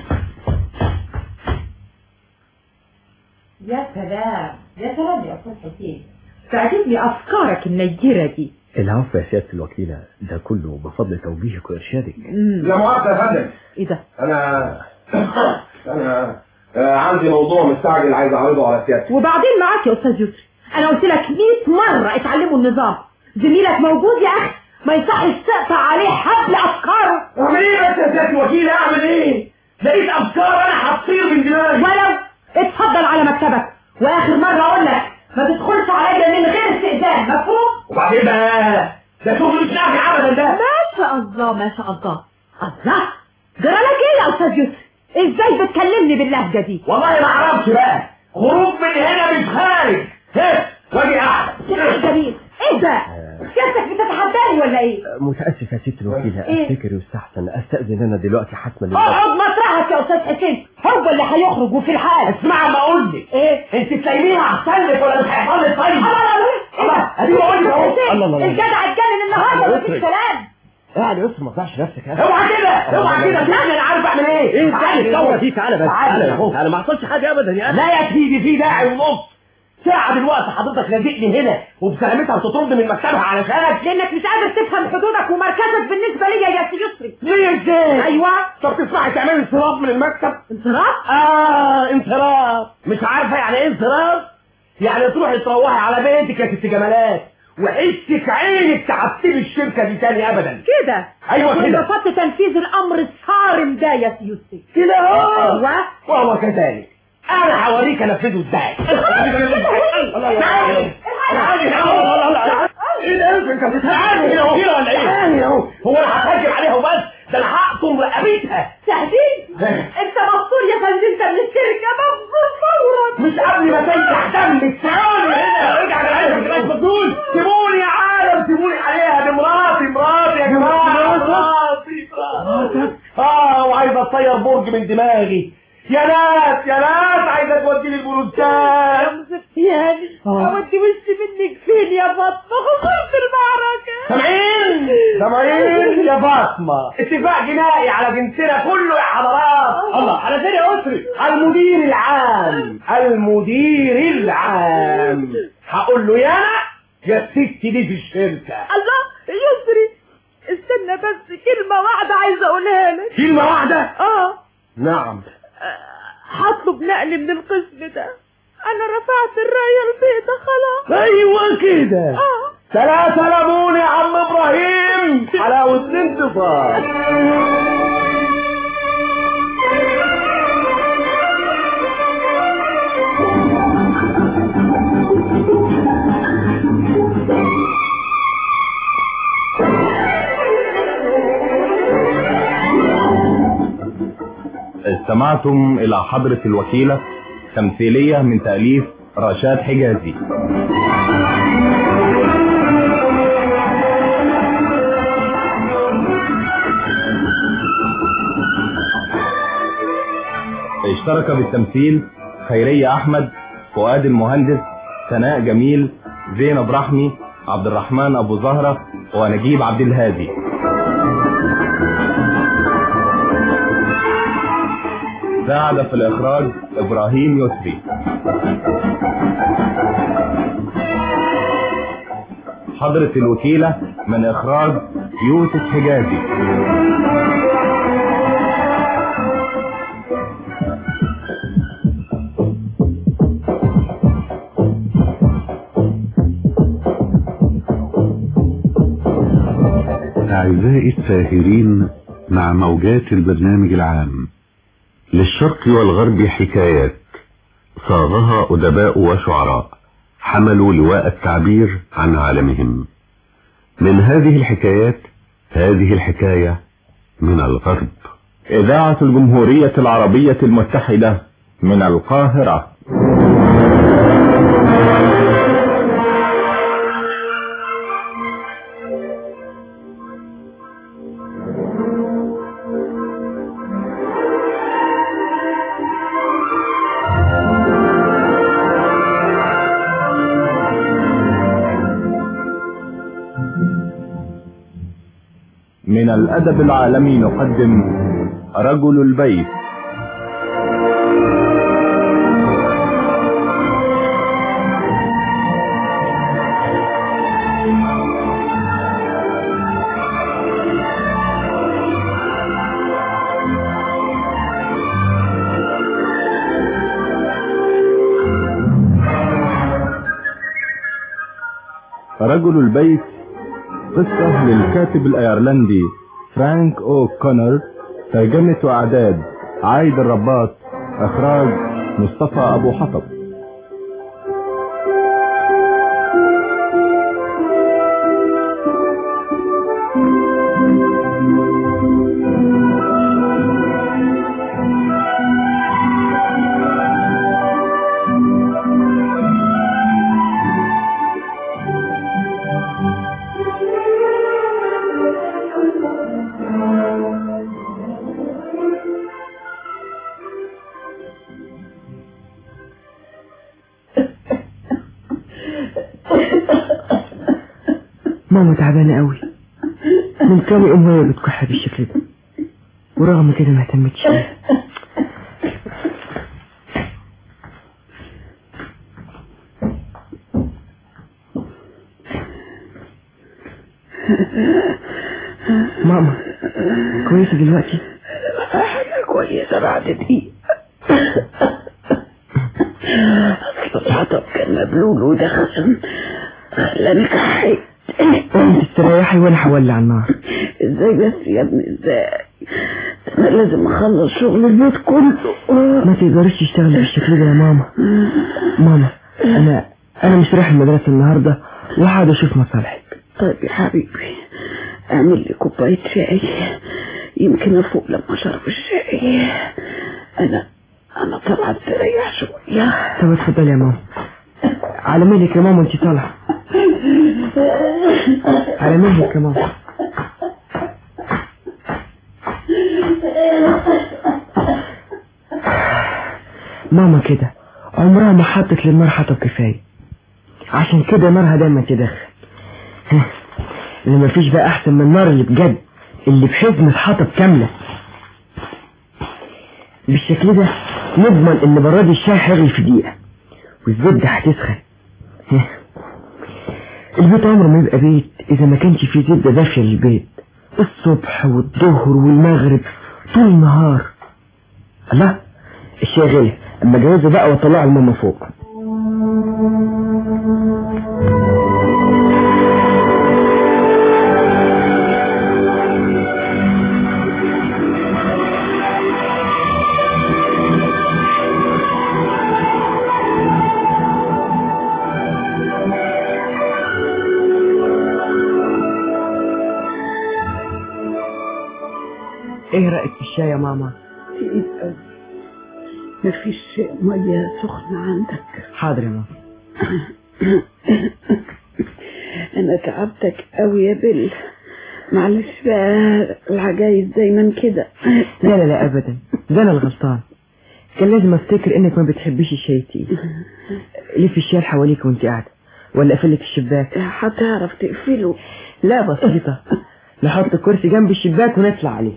يا سلام يا سلام يا أستاذ حسين تعجبني أفكارك النيرة دي العفو يا سيادة الوكيلة ده كله بفضل توجيهك وإرشادك لا مؤاخذة يا فندم إيه ده؟ انا انا آه، عندي موضوع مستعجل عايز اعرضه على سيادتك وبعدين معاك يا أستاذ يسري أنا قلت لك 100 مرة اتعلموا النظام زميلك موجود يا أخي ما يصحش تقطع عليه حبل أفكاره اعمل ايه بس يا سيادة الوكيل اعمل ايه لقيت افكار انا هتطير من دماغي ولو اتفضل على مكتبك وآخر مرة أقول لك ما تدخلش عليا من غير استئذان مفهوم؟ وبعدين بقى ده شغل مش نافع ابدا ده ما شاء الله ما شاء الله الله جرى لك ايه يا استاذ يوسف ازاي بتكلمني باللهجه دي والله ما اعرفش بقى خروج من هنا مش خارج ها واجي قاعد كده جميل ايه ده سيادتك بتتحداني ولا ايه متأسف يا ست الوكيلة إيه؟ أفتكر يستحسن أستأذن أنا دلوقتي حتما لله اقعد مطرحك يا استاذ حسين هو اللي هيخرج وفي الحال اسمع ما اقول لك ايه انت تلاقيها احسن لك ولا مش هيحصل لك طيب الله الله الله الله، أدي بقول لك أهو. حسين، الله، الله. الجدع اتجنن النهارده مفيش كلام يعني بص ما تضيعش نفسك يا اوعى كده اوعى كده تاني انا عارف اعمل ايه ايه تعالى تعالى اتجوز. دي تعالى بس تعالى تعالى أهو. انا ما حصلش حاجة أبدا يا أخي لا يا سيدي في داعي ونص ساعة دلوقتي حضرتك لازقني هنا وبسلامتها بتطرد من مكتبها علشانك لانك مش قادر تفهم حدودك ومركزك بالنسبه ليا يا سي يسري ليه ازاي؟ ايوه طب تسمعي تعملي انصراف من المكتب؟ انصراف اه انصراف مش عارفة يعني ايه انصراف؟ يعني تروحي تروحي على بيتك يا ست جمالات وحسك عينك تعتبي الشركة دي تاني ابدا كده ايوه كده ورفضت تنفيذ الامر الصارم ده يا سي يسري كده اهو ايوه وهو كذلك انا هوريك انفذه ازاي تعالي تعالي تعالي ايه ده انت بتتعامل هنا وكده ولا ايه؟ تعالي اهو هو انا هتهجم عليها وبس ده انا هقطم رقبتها تهديد انت مبسوط يا فندم انت من الشركه مبسوط فورا مش قبل ما تنجح دمك تعالي هنا ارجع لعينك ما تبقاش مجنون سيبوني يا عالم سيبوني عليها دي مراتي مراتي يا جماعه مراتي مراتي اه وعايزه تطير تغير برج من دماغي يا ناس يا ناس عايزه توديني البلوزدان يعني اودي وشي منك فين يا فاطمه خسرت المعركه سامعين سامعين يا فاطمه اتفاق جنائي على جنسنا كله يا حضرات الله على فين يا اسري على المدير العام المدير العام هقول له يا أنا يا الست دي في الشركه الله يسري استنى بس كلمة واحدة عايزة أقولها لك كلمه واحده اه نعم هطلب نقل من القسم ده أنا رفعت الراية البيضة خلاص ايوه كده اه ثلاثة ليمون يا عم ابراهيم حلاوة الانتصار استمعتم إلى حضرة الوكيلة تمثيلية من تأليف رشاد حجازي اشترك بالتمثيل خيرية أحمد فؤاد المهندس سناء جميل زينب رحمي عبد الرحمن أبو زهرة ونجيب عبد الهادي ساعد في الإخراج إبراهيم يسري حضرة الوكيلة من إخراج يوسف حجازي أعزائي الساهرين مع موجات البرنامج العام للشرق والغرب حكايات صاغها أدباء وشعراء حملوا لواء التعبير عن عالمهم من هذه الحكايات هذه الحكاية من الغرب إذاعة الجمهورية العربية المتحدة من القاهرة من الأدب العالمي نقدم رجل البيت رجل البيت قصة للكاتب الأيرلندي فرانك أو كونر ترجمة وإعداد عايد الرباط إخراج مصطفى أبو حطب ماما تعبانة قوي من كام يوم وهي بتكح بالشكل ده ورغم كده ما اهتمتش بيها. ماما كويسة دلوقتي حاجة كويسة بعد دي أصل الحطب كان مبلول ودخن خلاني كحيت انت استريحي وانا هولع النار ازاي بس يا ابني ازاي انا لازم اخلص شغل البيت كله ما تقدريش تشتغلي بالشكل ده يا ماما ماما انا انا مش رايح المدرسة النهاردة وهقعد اشوف مصالحك طيب يا حبيبي اعمل لي كوباية شاي يمكن افوق لما اشرب الشاي انا انا طبعا استريح شوية طب اتفضلي يا ماما على مهلك يا ماما انت طالعة على مهلك يا ماما ماما كده عمرها ما حطت للنار حطب كفاية عشان كده نارها دايما تدخن ها، اللي مفيش بقى احسن من النار اللي بجد اللي بحزمة حطب كاملة بالشكل ده نضمن ان براد الشاي هيغلي في دقيقة والزبدة هتسخن ها. البيت عمره ما يبقى بيت اذا ما كانش فيه زبدة دافية للبيت الصبح والظهر والمغرب طول النهار الله الشاي غلي اما جوزه بقى واطلعه الماما فوق ايه رأيك في الشاي يا ماما تقيل قوي مفيش مية سخنة عندك حاضر يا ماما انا تعبتك قوي يا بيل معلش بقى العجايز دايما كده لا لا لا ابدا ده انا الغلطان كان لازم افتكر انك ما بتحبيش الشاي تقيل لف الشاي حواليك وانت قاعده ولا قفلت الشباك هتعرف تقفله لا بسيطه نحط الكرسي جنب الشباك ونطلع عليه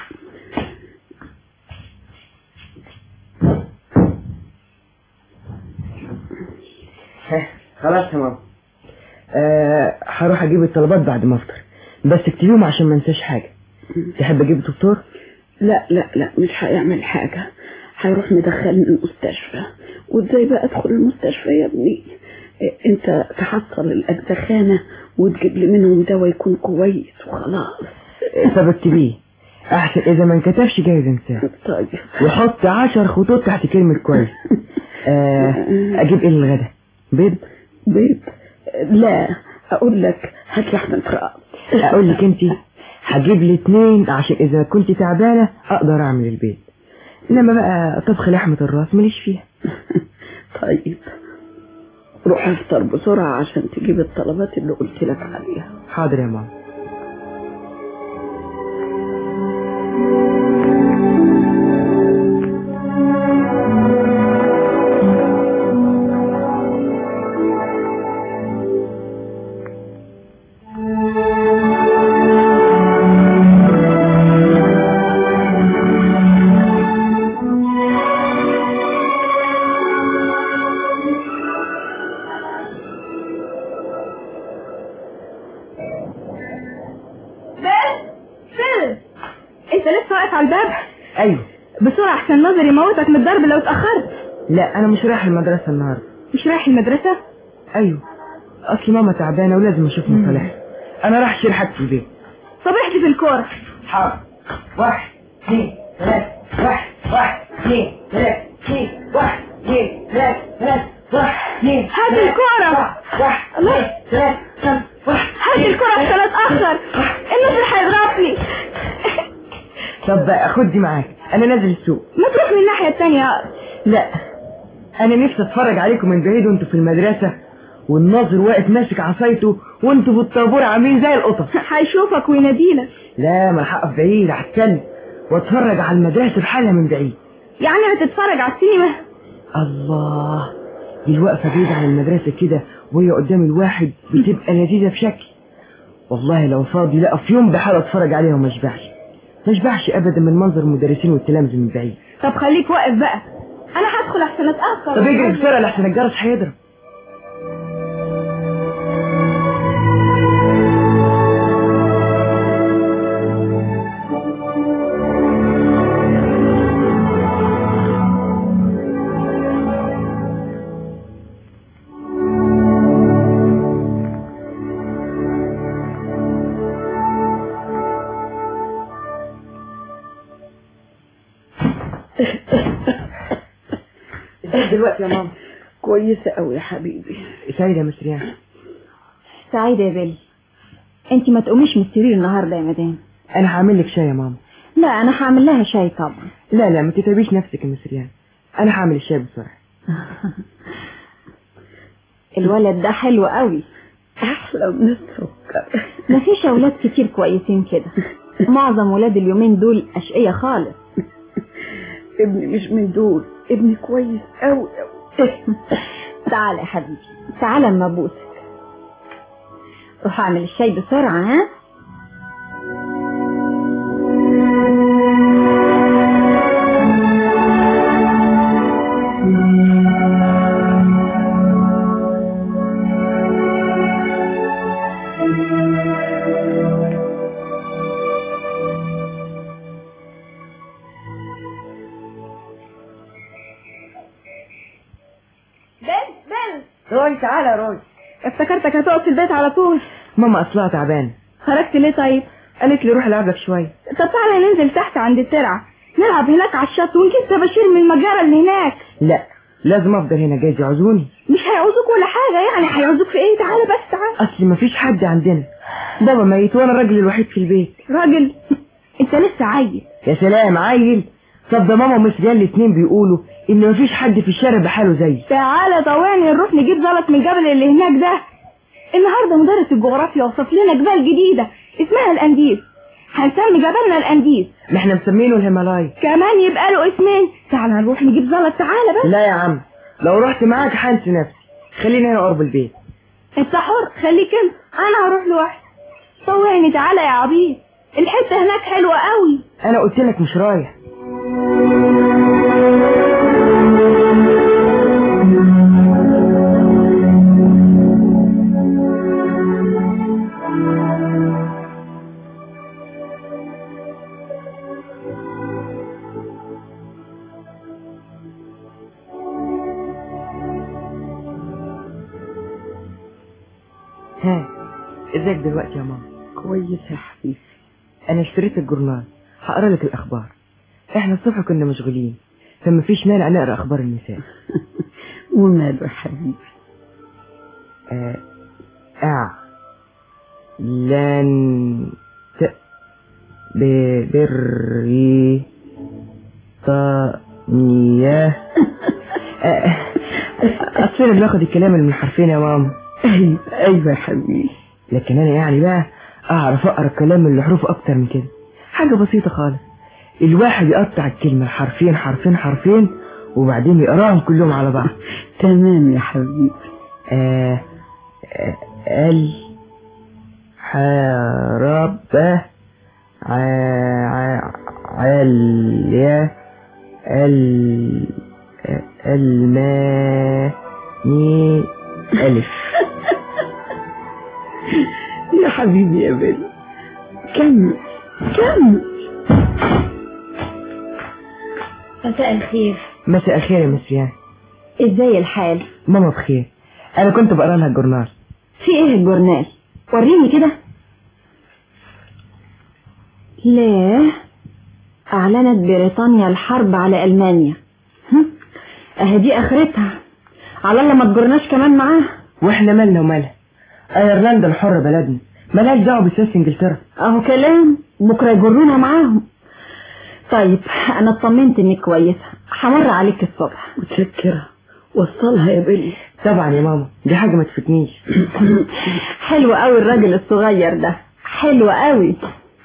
ها، خلاص يا ماما آه هروح اجيب الطلبات بعد ما افطر بس اكتبيهم عشان ما انساش حاجه تحب اجيب الدكتور لا لا لا مش هيعمل حاجة هيروح مدخلني المستشفى وازاي بقى ادخل المستشفى يا ابني إيه، انت تحصل الاجزخانة وتجيب لي منهم دواء يكون كويس وخلاص طب اكتبيه احسن اذا ما انكتبش جايز انساه طيب وحط عشر خطوط تحت كلمة كويس آه اجيب ايه للغدا بيض بيض لا اقول لك هات لحمة رأس اقول لك انت هجيب لي اتنين عشان اذا كنت تعبانة اقدر اعمل البيض انما بقى طبخ لحمة الراس ماليش فيها طيب روح افطر بسرعة عشان تجيب الطلبات اللي قلت لك عليها حاضر يا ماما بل بل انت لسه واقف على الباب ايوه بسرعة عشان نظري يموتك من الضرب لو اتأخرت لا انا مش رايح المدرسة النهاردة مش رايح المدرسة ايوه اصل ماما تعبانة ولازم اشوف مصالحها انا راح اشيل حاجتي في البيت صبحت في الكورة حاضر واحد اثنين ثلاثة واحد واحد اثنين ثلاثة اثنين واحد اثنين ثلاثة ثلاثة واحد اثنين هات الكورة واحد اثنين ثلاثة خمسة واحد هات الكورة عشان اتأخر النصر هيضربني طب بقى خد دي معاك انا نازل السوق ما تروح من الناحية التانية لا انا نفسي اتفرج عليكم من بعيد وانتوا في المدرسة والناظر واقف ماسك عصايته وانتوا في الطابور عاملين زي القطط هيشوفك ويناديلك لا ما هقف بعيد هتكلم واتفرج على المدرسة بحالها من بعيد يعني هتتفرج على السينما الله دي الوقفة بعيد عن المدرسة كده وهي قدام الواحد بتبقى لذيذة بشكل والله لو فاضي لا في يوم بحال اتفرج عليها وما اشبعش ما اشبعش ابدا من منظر المدرسين والتلامذة من بعيد طب خليك واقف بقى انا هدخل عشان اتأخر طب اجري بسرعة لحسن الجرس هيضرب ازيك دلوقتي يا ماما كويسة قوي يا حبيبي سعيدة يا مسريان سعيدة يا بيلي انت ما تقوميش من السرير النهاردة يا مدام انا هعمل لك شاي يا ماما لا انا هعمل لها شاي طبعا لا لا ما تتعبيش نفسك يا مسريان انا هعمل الشاي بسرعة الولد ده حلو قوي احلى من السكر مفيش اولاد كتير كويسين كده معظم ولاد اليومين دول اشقية خالص ابني مش من دول ابني كويس قوي قوي تعالى يا حبيبي تعالى اما ابوسك روح اعمل الشاي بسرعة ها بنت بنت روي تعالى يا روي افتكرتك هتقعد في البيت على طول ماما اصلها تعبانه خرجت ليه طيب قالت لي روح العب لك شويه طب تعالى ننزل تحت عند الترعة نلعب هناك على الشط ونجيب طباشير من المجارة اللي هناك لا لازم افضل هنا جايز يعوزوني مش هيعوزوك ولا حاجة يعني هيعوزوك في ايه تعالى بس تعالى اصل مفيش حد عندنا بابا ميت وانا الراجل الوحيد في البيت راجل انت لسه عيل يا سلام عيل طب ده ماما ومسريان الاتنين بيقولوا ان مفيش حد في الشارع بحاله زي تعالى طوعني نروح نجيب زلط من الجبل اللي هناك ده النهارده مدرس الجغرافيا وصف لنا جبال جديدة اسمها الانديز هنسمي جبلنا الانديز ما احنا مسمينه الهيمالايا كمان يبقى له اسمين تعالى نروح نجيب زلط تعالى بس لا يا عم لو رحت معاك هنسي نفسي خليني هنا قرب البيت انت حر خليك انت انا هروح لوحدي طوعني تعالى يا عبيد الحتة هناك حلوة قوي انا قلت لك مش رايح ها ازيك دلوقتي يا ماما كويس يا حبيبي انا اشتريت الجورنال هقرا لك الاخبار احنا الصبح كنا مشغولين فما فيش مانع نقرا اخبار النساء وماله يا حبيبي آه، أع لن ت بري طانية أصلا بناخد الكلام اللي من حرفين يا ماما ايوه ايوه يا حبيبي لكن أنا يعني بقى أعرف أقرأ الكلام اللي حروفه أكتر من كده حاجة بسيطة خالص الواحد يقطع الكلمة حرفين حرفين حرفين وبعدين يقراهم كلهم على بعض تمام يا حبيبي آه آه، ال حرب عليا ال الماني ألف يا حبيبي يا بني كمل كمل مساء الخير مساء الخير يا مسيان ازاي الحال ماما بخير أنا كنت بقرا لها الجورنال في ايه الجورنال وريني كده لا اعلنت بريطانيا الحرب على المانيا هم؟ اهي دي اخرتها على الله ما تجرناش كمان معاها واحنا مالنا ومالها ايرلندا الحرة بلدنا ملهاش دعوة بسياسة انجلترا اهو كلام بكره يجرونا معاهم طيب انا اطمنت انك كويسه همر عليك الصبح متشكرة وصلها يا بني طبعا يا ماما دي حاجة ما تفتنيش حلو قوي الراجل الصغير ده حلو قوي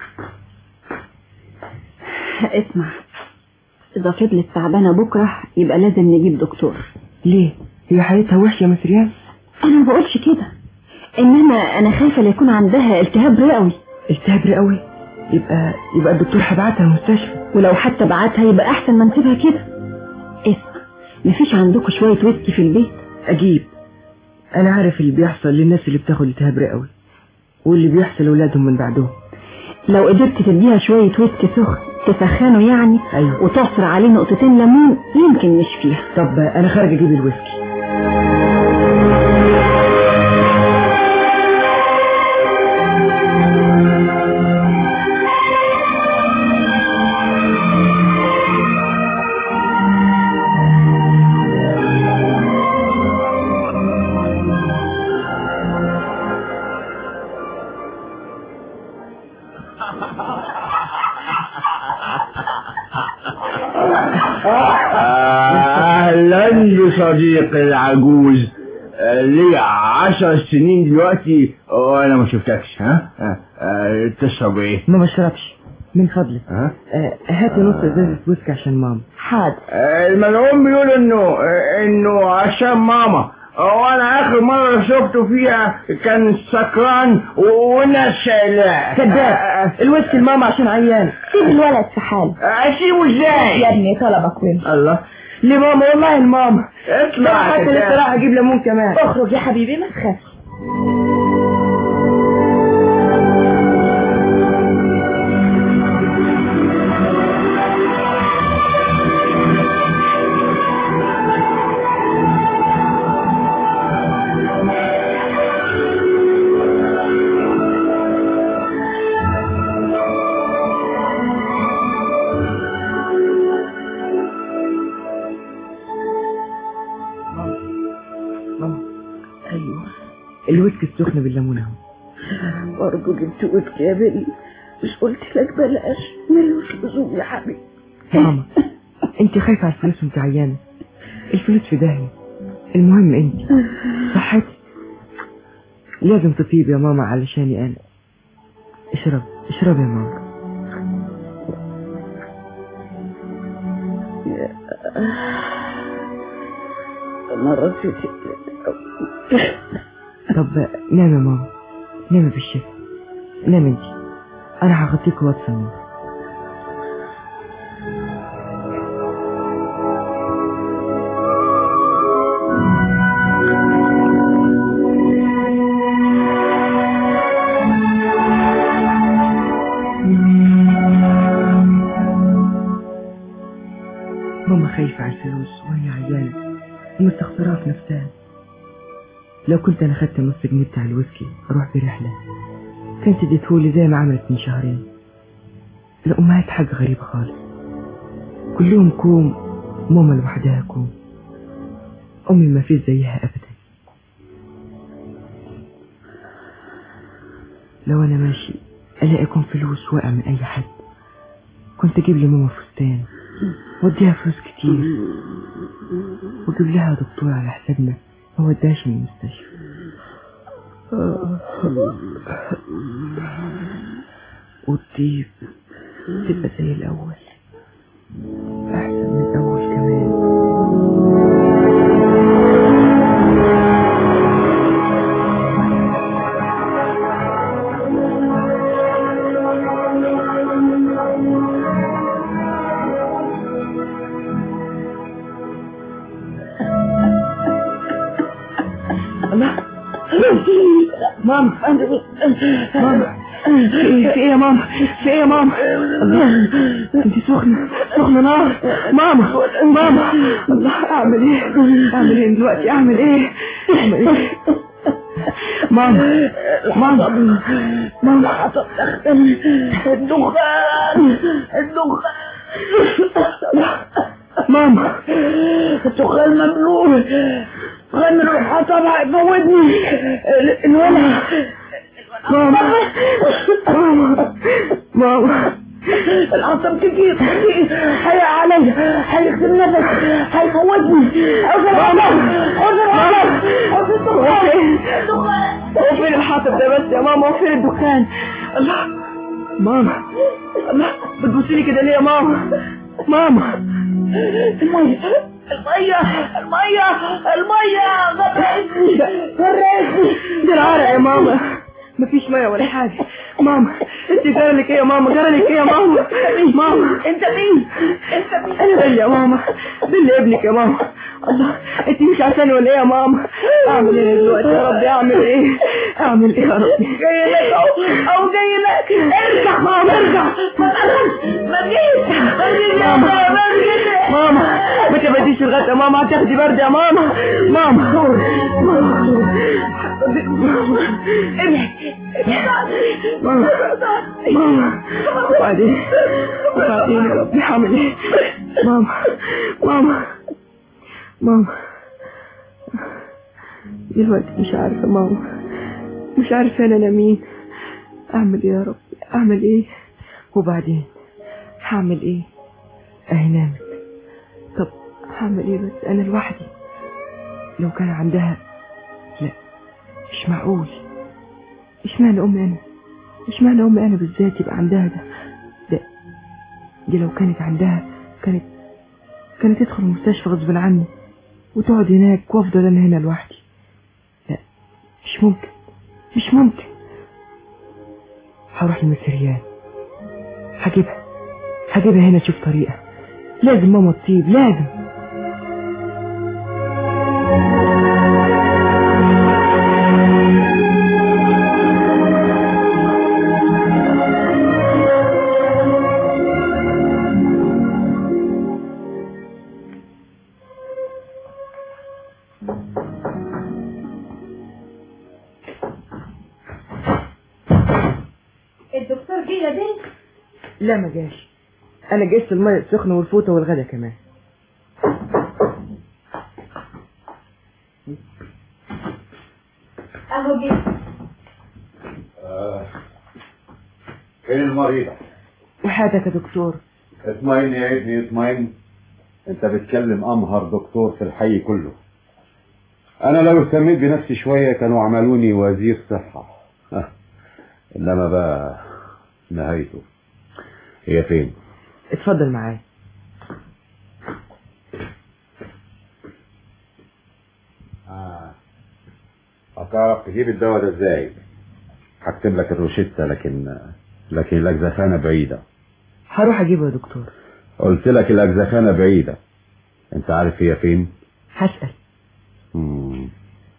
اسمع اذا فضلت تعبانه بكره يبقى لازم نجيب دكتور ليه هي حالتها وحشة يا مسريان انا ما بقولش كده انما انا خايفه لا يكون عندها التهاب رئوي التهاب رئوي يبقى يبقى الدكتور هيبعتها المستشفى ولو حتى بعتها يبقى احسن ما نسيبها كده اسمع مفيش عندكم شويه ويسكي في البيت اجيب انا عارف اللي بيحصل للناس اللي بتاخد التهاب رئوي واللي بيحصل لاولادهم من بعدهم لو قدرت تديها شويه ويسكي سخن تسخنه يعني ايوه وتعصر عليه نقطتين ليمون يمكن يشفيها طب انا خارج اجيب الويسكي اهلا بصديقي العجوز آه، لي عشر سنين دلوقتي وانا ما شفتكش ها آه، آه، تشرب ايه ما بشربش من فضلك ها آه، هاتي نص ازازة ويسكي عشان ماما حاضر الملعون بيقول انه انه عشان ماما وانا اخر مرة شفته فيها كان سكران والناس شايلاه كذاب الويسكي الماما عشان عيان سيب الولد في حاله اسيبه ازاي يا ابني طلبك وامشي الله ليه ماما والله الماما اطلع حتى يا لسه راح اجيب ليمون كمان اخرج يا حبيبي ما تخافش ماما ايوه الويسكي السخن بالليمون اهو برضه جبت ويسكي يا بني مش قلت لك بلاش ملوش لزوم يا حبيبي ماما انت خايفة على الفلوس وانت عيانة الفلوس في داهية المهم انت صحتك لازم تطيب يا ماما علشاني انا اشرب اشرب يا ماما انا راسي طب نام يا ماما نام بالشفا نام انت انا هغطيك واطفي النور ماما خايفة على الفلوس وهي عيانة ومستخسرها في نفسها لو كنت انا خدت نص جنيه بتاع الويسكي اروح برحلة كانت اديتهولي زي ما عملت من شهرين الامهات حاجة غريبة خالص كلهم كوم ماما لوحدها كوم امي ما فيش زيها ابدا لو انا ماشي الاقي كون فلوس واقع من اي حد كنت اجيب لي ماما فستان واديها فلوس كتير واجيب لها دكتور على حسابنا ما وداش من المستشفى والطيب تبقى زي الأول أحسن من الأول كمان الله ماما ماما في ايه في ايه يا ماما في ايه يا ماما الله انت سخنة سخنة نار ماما ماما الله اعمل ايه اعمل ايه دلوقتي اعمل ايه اعمل ايه ماما ماما ماما الدخان الدخان ماما الدخان ممنوع غنى الحطب هيفوتني الولع ماما ماما ماما العصب كتير كتير هيقع عليا هيكتم نفس هيفوتني حوز العصب حوز العصب حوز الدخان وفين الحاطب ده بس يا ماما وفين الدخان الله ماما الله بتبصيلي كده ليه يا ماما ماما المية المية المية المية غرقتني غرقتني دي العرق يا ماما مفيش ميه ولا حاجة ماما انت جرالك ايه يا ماما جرالك ايه يا ماما ماما انت مين انت مين انا بلي يا ماما بلي ابنك يا ماما الله انت مش عشاني ولا ايه يا ماما اعمل ايه دلوقتي يا ربي اعمل ايه اعمل ايه يا ربي جاي لك اهو اهو جاي لك ارجع ماما ارجع ما تقلقش ما تجيش ما تجيش يا ماما ما تجيش ماما ما تبعديش الغدا يا ماما هتاخدي برد يا ماما ماما ماما ماما ماما وبعدين وبعدين يا ربي هعمل ايه ماما ماما ماما دلوقتي مش عارفة ماما مش عارفة انا انا مين اعمل ايه يا ربي اعمل ايه وبعدين هعمل ايه اهي نامت طب هعمل ايه بس انا لوحدي لو كان عندها لا مش معقول اشمعنى امي انا اشمعنى امي انا بالذات يبقى عندها ده ده دي لو كانت عندها كانت كانت تدخل المستشفى غصب عني وتقعد هناك وافضل انا هنا لوحدي لا مش ممكن مش ممكن هروح لمسريان هجيبها هجيبها هنا اشوف طريقة لازم ماما تطيب لازم الدكتور جه يا بنت لا ما جاش انا جهزت الميه السخنه والفوطه والغدا كمان اهو جه فين المريضة؟ وحياتك يا دكتور اطمئن يا ابني اطمئن انت بتكلم امهر دكتور في الحي كله انا لو اهتميت بنفسي شوية كانوا عملوني وزير صحة ها. انما بقى نهايته هي فين اتفضل معايا آه. هتعرف تجيب الدواء ده ازاي هكتب لك الروشتة لكن لكن الاجزخانة بعيدة هروح اجيبه يا دكتور قلت لك الاجزخانة بعيدة انت عارف هي فين هسأل مم.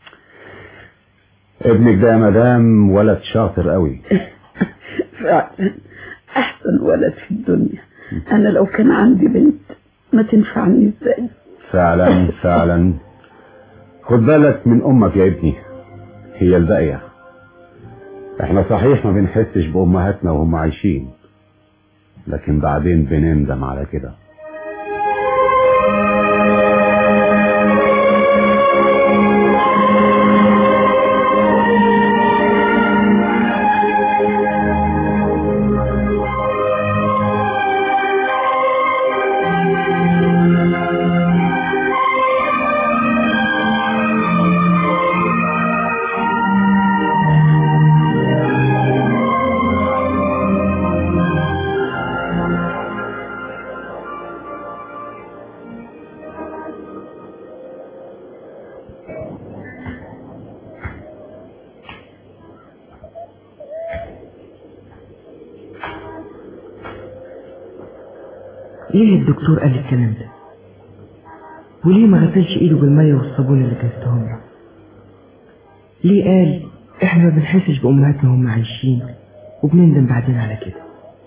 ابنك ده يا مدام ولد شاطر قوي فعلا احسن ولد في الدنيا انا لو كان عندي بنت ما تنفعني ازاي فعلا فعلا خد بالك من امك يا ابني هي الباقية احنا صحيح ما بنحسش بامهاتنا وهم عايشين لكن بعدين بنندم على كده ليه الدكتور قال الكلام ده وليه ما غسلش ايده بالميه والصابون اللي جهزتهم له ليه قال احنا ما بنحسش بامهاتنا وهم عايشين وبنندم بعدين على كده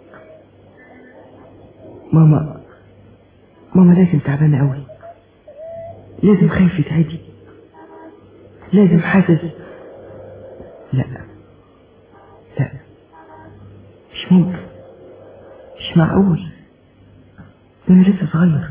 ماما ماما لازم تعبانه قوي لازم خايفه تعدي لازم حاسس لا لا مش ممكن مش معقول ده انا لسه صغير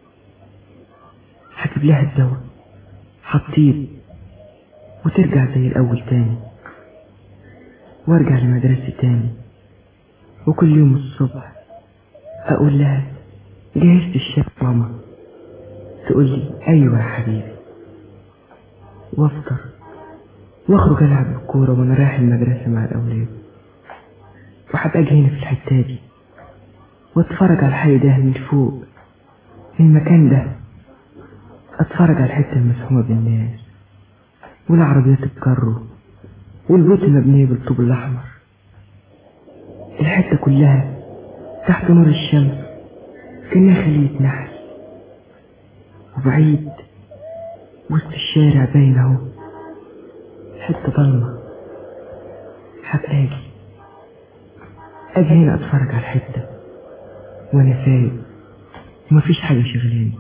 هجيب لها الدواء هتطيب وترجع زي الاول تاني وارجع لمدرستي تاني وكل يوم الصبح اقول لها جهزت الشاي ماما تقول لي ايوه يا حبيبي وافطر واخرج العب الكوره وانا رايح المدرسه مع الاولاد وهبقى اجي هنا في الحته دي واتفرج على الحي ده من فوق من المكان ده اتفرج على الحته المسحومه بالناس والعربيات الكرو والبيوت المبنيه بالطوب الاحمر الحته كلها تحت نور الشمس كانها خليه نحل وبعيد وسط الشارع باين اهو حته ضلمه هبقى اجي اجي هنا اتفرج على الحته وانا فايق ومفيش حاجة شغلاني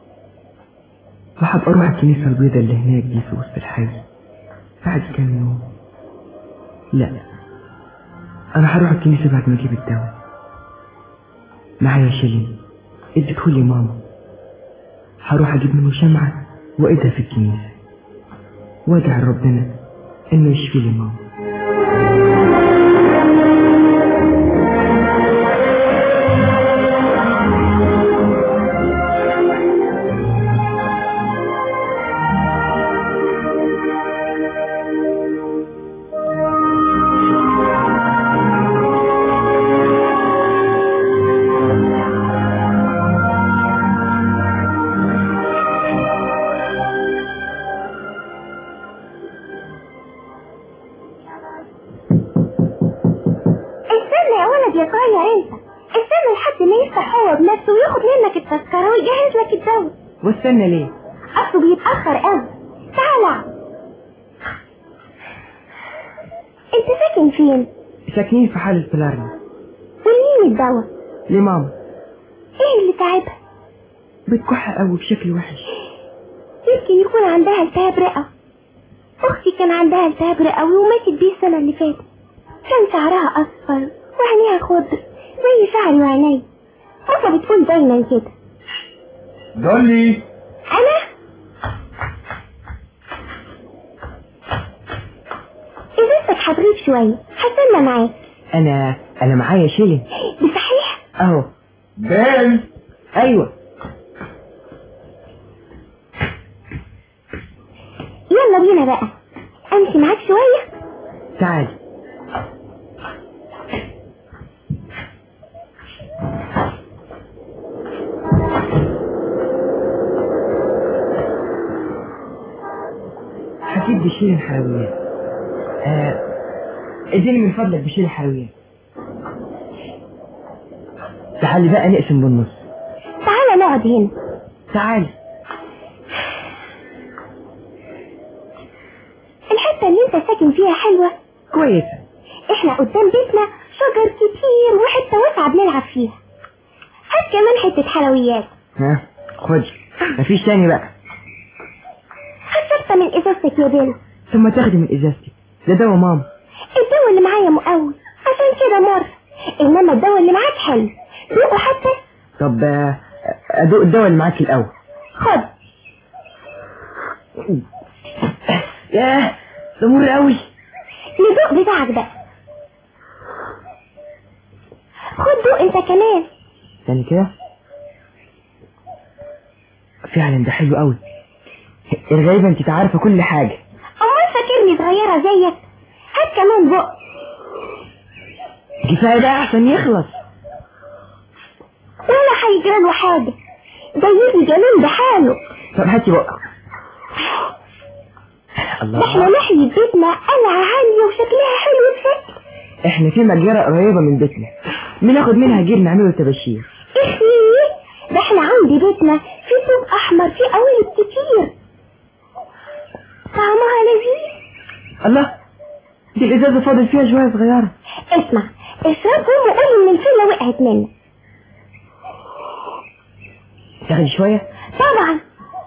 وحب اروح الكنيسة البيضاء اللي هناك دي في وسط الحي بعد كام يوم لا انا هروح الكنيسة بعد ما اجيب الدواء معايا شيلين اديتهولي ماما هروح اجيب منه شمعة وايدها في الكنيسة وادعي ربنا انه يشفي لي ماما يا صايع انت استنى لحد ما يفتح هو بنفسه وياخد منك التذكرة ويجهز لك الدواء واستنى ليه اصله بيتأخر قوي تعالى انت ساكن فين ساكنين في حالة بلارنا ولمين الدواء لماما ايه اللي تعبها بتكح قوي بشكل وحش يمكن يكون عندها التهاب رئة اختي كان عندها التهاب رئوي وماتت بيه السنة اللي فاتت كان شعرها اصفر وعينيها خضر زي شعري وعيني ماما بتقول دايما كده دولي انا ازازتك هتغيب شوية هستنى معاك انا انا معايا شيلن بصحيح اهو بان ايوه يلا بينا بقى امشي معاك شوية تعالي حكيت بشيل الحلويات آه، اديني من فضلك بشيل الحلويات تعالي بقى نقسم بالنص تعالى نقعد هنا تعالي الحتة اللي انت ساكن فيها حلوة كويسة احنا قدام بيتنا شجر كتير وحتة واسعة بنلعب فيها هات كمان حتة حلويات ها خد مفيش تاني بقى هات شفطة من ازازتك يا بيل ثم تاخدي من ازازتي ده دواء ماما الدواء اللي معايا مقوي عشان كده مر انما الدواء اللي معاك حلو دوقه حتى طب آه، ادوق الدواء اللي معاكي الاول خد ياه ده مر قوي ندوق بتاعك بقى خد دوق انت كمان تاني كده فعلا ده حلو قوي الغريبة انت عارفة كل حاجة امال فاكرني صغيرة زيك هات كمان بق كفاية بقى عشان يخلص ولا هيجراله حاجة ده يجي جنون بحاله طب هاتي بقى احنا الله ناحية بيتنا قلعة عالية وشكلها حلو بشكل احنا في مجرة قريبة من بيتنا بناخد منها جير نعمله تباشير اخي ده احنا عند بيتنا في طوب احمر فيه قوالب كتير طعمها لذيذ الله دي الازازة فاضل فيها شوية صغيرة اسمع اشربهم وقول ان الفيلة وقعت منك تاخدي شوية طبعا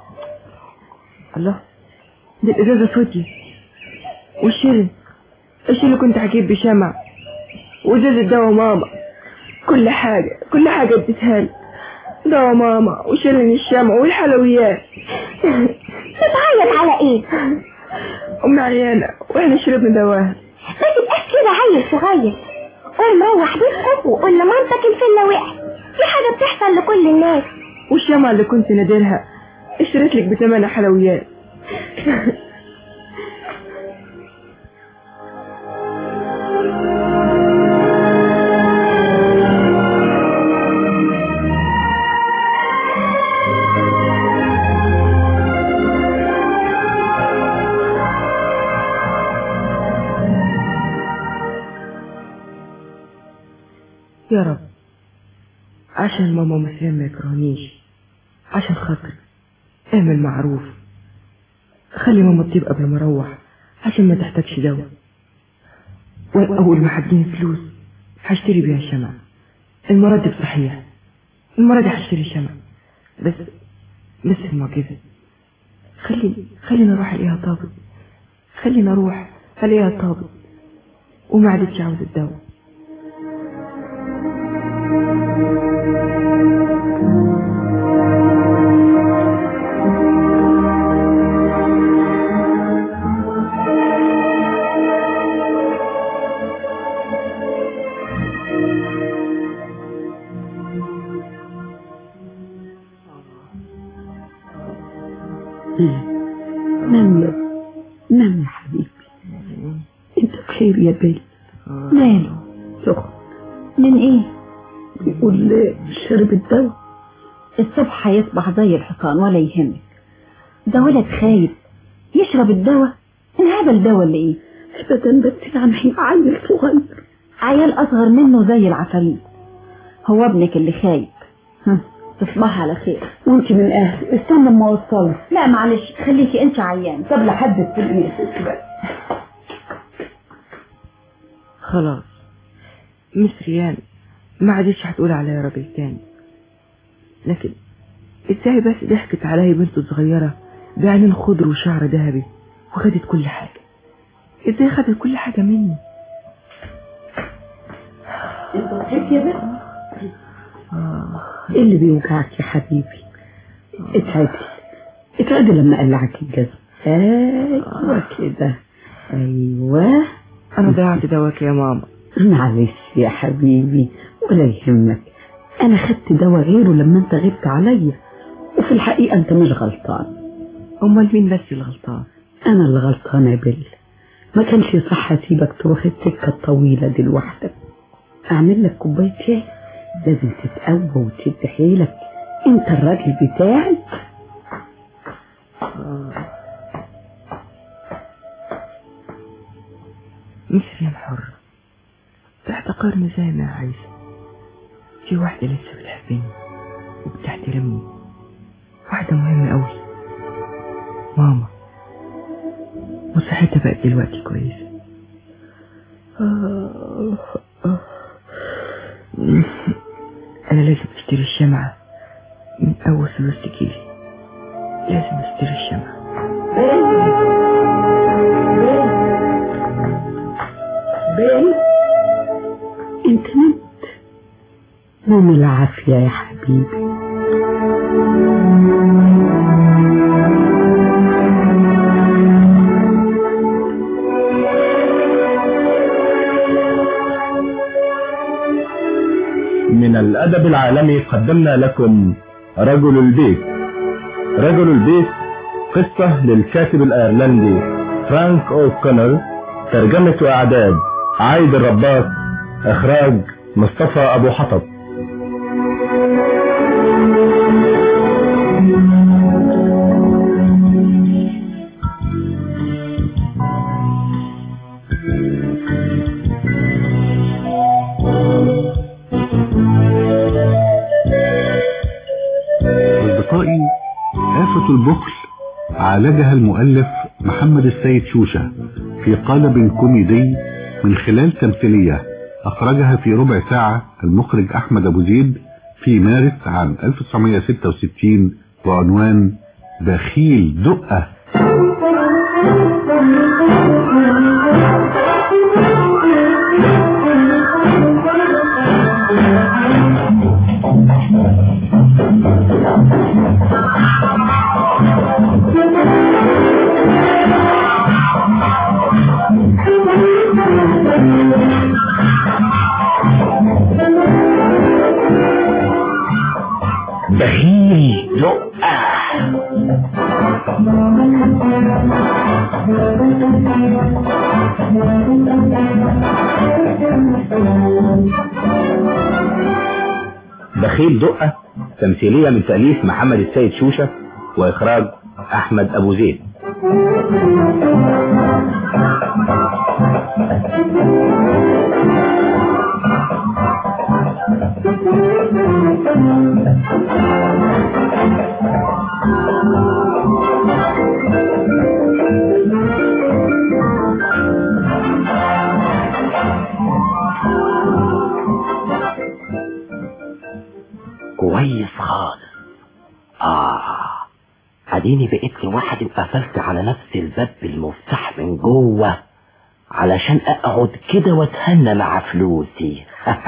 الله دي الازازة فاضية والشيل الشيل اللي كنت هجيب بشمع وازازة دواء ماما كل حاجة كل حاجة اديتها لي دواء ماما وشيلن الشمع والحلويات تتعيط على ايه أمي عيانة وإحنا شربنا دواها ما تبقاش كده عيل صغير قوم روح بيتك وقول لمامتك الفيلة وقعت في حاجة بتحصل لكل الناس والشمعة اللي كنت نادرها اشتريت لك بثمنها حلويات يا رب عشان ماما مسلم ما يكرهنيش عشان خاطر اعمل معروف خلي ماما تطيب قبل ما اروح عشان ما تحتاجش دواء واول ما هتجيني فلوس هشتري بيها شمع المرة دي بصحيح المرة دي هشتري شمع بس بس المعجزة خلي خلينا اروح الاقيها طابت خلينا اروح الاقيها طابت وما عادتش عاوزة الدواء نام يا نام يا حبيبي انت بخير يا بيل ماله سخن من ايه يقول شرب الدواء الصبح هيصبح زي الحصان ولا يهمك ده ولد خايب يشرب الدواء انهبل دواء ولا ايه ابدا بس يعني عيل صغير عيال اصغر منه زي العفاريت هو ابنك اللي خايب هم، تصبح على خير وانت من اهلي استنى اما اوصلك لا معلش خليكي انت عيان طب لحد تقولي يا ستي بقى خلاص مس ريان ما عادش هتقول عليا راجل تاني لكن ازاي بس ضحكت عليا بنت صغيرة بعينين خضر وشعر ذهبي وخدت كل حاجة ازاي خدت كل حاجة مني انت صحيت يا بنت آه. ايه اللي بيوجعك يا حبيبي اتعدي اتعدي لما قلعك الجزم ايوه كده ايوه انا ضيعت دواك يا ماما معلش يا حبيبي ولا يهمك انا خدت دواء غيره لما انت غبت عليا وفي الحقيقة انت مش غلطان امال مين بس اللي غلطان انا اللي غلطانة يا بيل ما كانش صح اسيبك تروح السكة الطويلة دي لوحدك اعمل لك كوباية شاي لازم تتقوى وتشد حيلك انت الراجل بتاعي مش ريان حرة تحتقرني زي ما عايزة في واحدة لسه بتحبني وبتحترمني واحدة مهمة أوي ماما وصحتها بقت دلوقتي كويسة أنا لازم أشتري الشمعة من أول فلوس تجيلي لازم أشتري الشمعة بيل انت نمت نوم العافية يا حبيبي من الأدب العالمي قدمنا لكم رجل البيت رجل البيت قصة للكاتب الأيرلندي فرانك أوكونر ترجمة وإعداد عايد الرباط إخراج مصطفى أبو حطب أصدقائي آفة البخل عالجها المؤلف محمد السيد شوشة في قالب كوميدي من خلال تمثيلية أخرجها في ربع ساعة المخرج أحمد أبو زيد في مارس عام 1966 بعنوان بخيل دقة بخيل دقة بخيل دقة تمثيلية من تأليف محمد السيد شوشة وإخراج أحمد أبو زيد كويس خالص آه اديني بقيت لوحدي وقفلت على نفسي الباب بالمفتاح من جوه علشان اقعد كده واتهنى مع فلوسي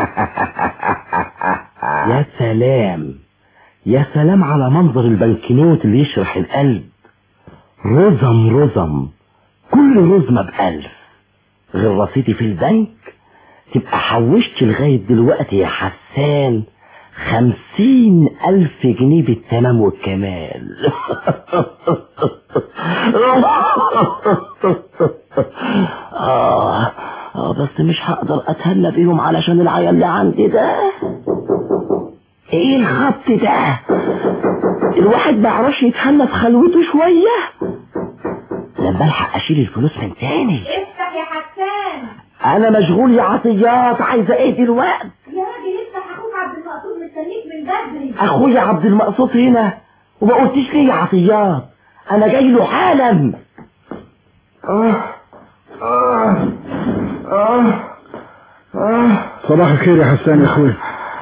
يا سلام يا سلام على منظر البنكنوت اللي يشرح القلب رزم رزم كل رزمة بألف غير رصيدي في البنك تبقى حوشت لغاية دلوقتي يا حسان خمسين ألف جنيه بالتمام والكمال آه آه بس مش هقدر أتهنى بيهم علشان العيال اللي عندي ده ايه الخط ده الواحد ما يعرفش يتهنى في خلوته شوية لما الحق اشيل الفلوس من تاني افتح يا حسان انا مشغول يا عطيات عايزه ايه دلوقتي يا راجل افتح اخوك عبد المقصود مستنيك من بدري اخويا عبد المقصود هنا وما قلتش ليه يا عطيات انا جاي له حالا آه آه آه آه صباح الخير يا حسان يا اخويا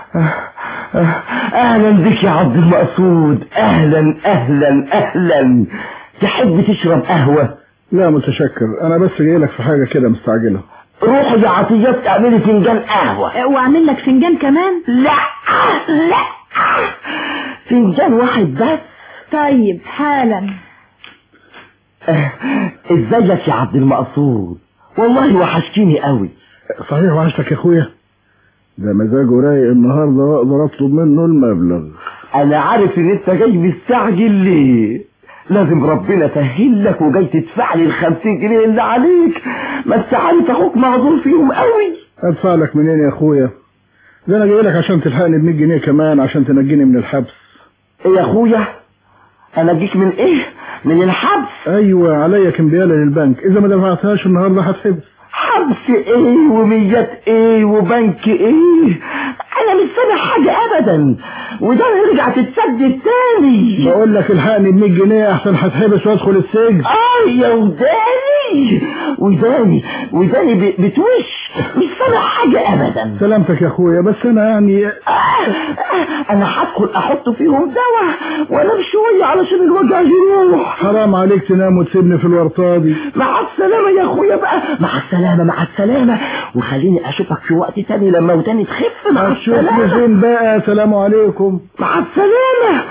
اهلا بك يا عبد المقصود اهلا اهلا اهلا تحب تشرب قهوة لا متشكر انا بس جاي لك في حاجة كده مستعجلة روح يا عطيات اعملي فنجان قهوة واعمل لك فنجان كمان لا لا فنجان واحد بس طيب حالا آه، ازيك يا عبد المقصود والله وحشتيني قوي صحيح وحشتك يا اخويا ده مزاجه رايق النهارده واقدر اطلب منه المبلغ انا عارف ان انت جاي مستعجل ليه لازم ربنا سهل لك وجاي تدفع لي الخمسين جنيه اللي عليك ما انت عارف اخوك معذور فيهم قوي ادفع لك منين يا اخويا ده انا جاي لك عشان تلحقني ب 100 جنيه كمان عشان تنجيني من الحبس ايه يا اخويا انا اجيك من ايه من الحبس ايوه عليا كمبياله للبنك اذا ما دفعتهاش النهارده هتحبس حبس ايه وميات ايه وبنك ايه انا مش سامع حاجة ابدا وده رجع تتسدد تاني بقول لك الحقني ب 100 جنيه احسن هتحبس وادخل السجن اه يا وداني وداني وداني ب- بتوش مش سامع حاجة ابدا سلامتك يا اخويا بس انا يعني آه، انا هدخل احط فيهم دواء وانام شوية علشان الوجع يروح حرام عليك تنام وتسيبني في الورطه دي مع السلامة يا اخويا بقى مع السلامة مع السلامة وخليني اشوفك في وقت تاني لما وداني تخف مع اشوفني السلامة فين بقى سلام عليكم مع السلامة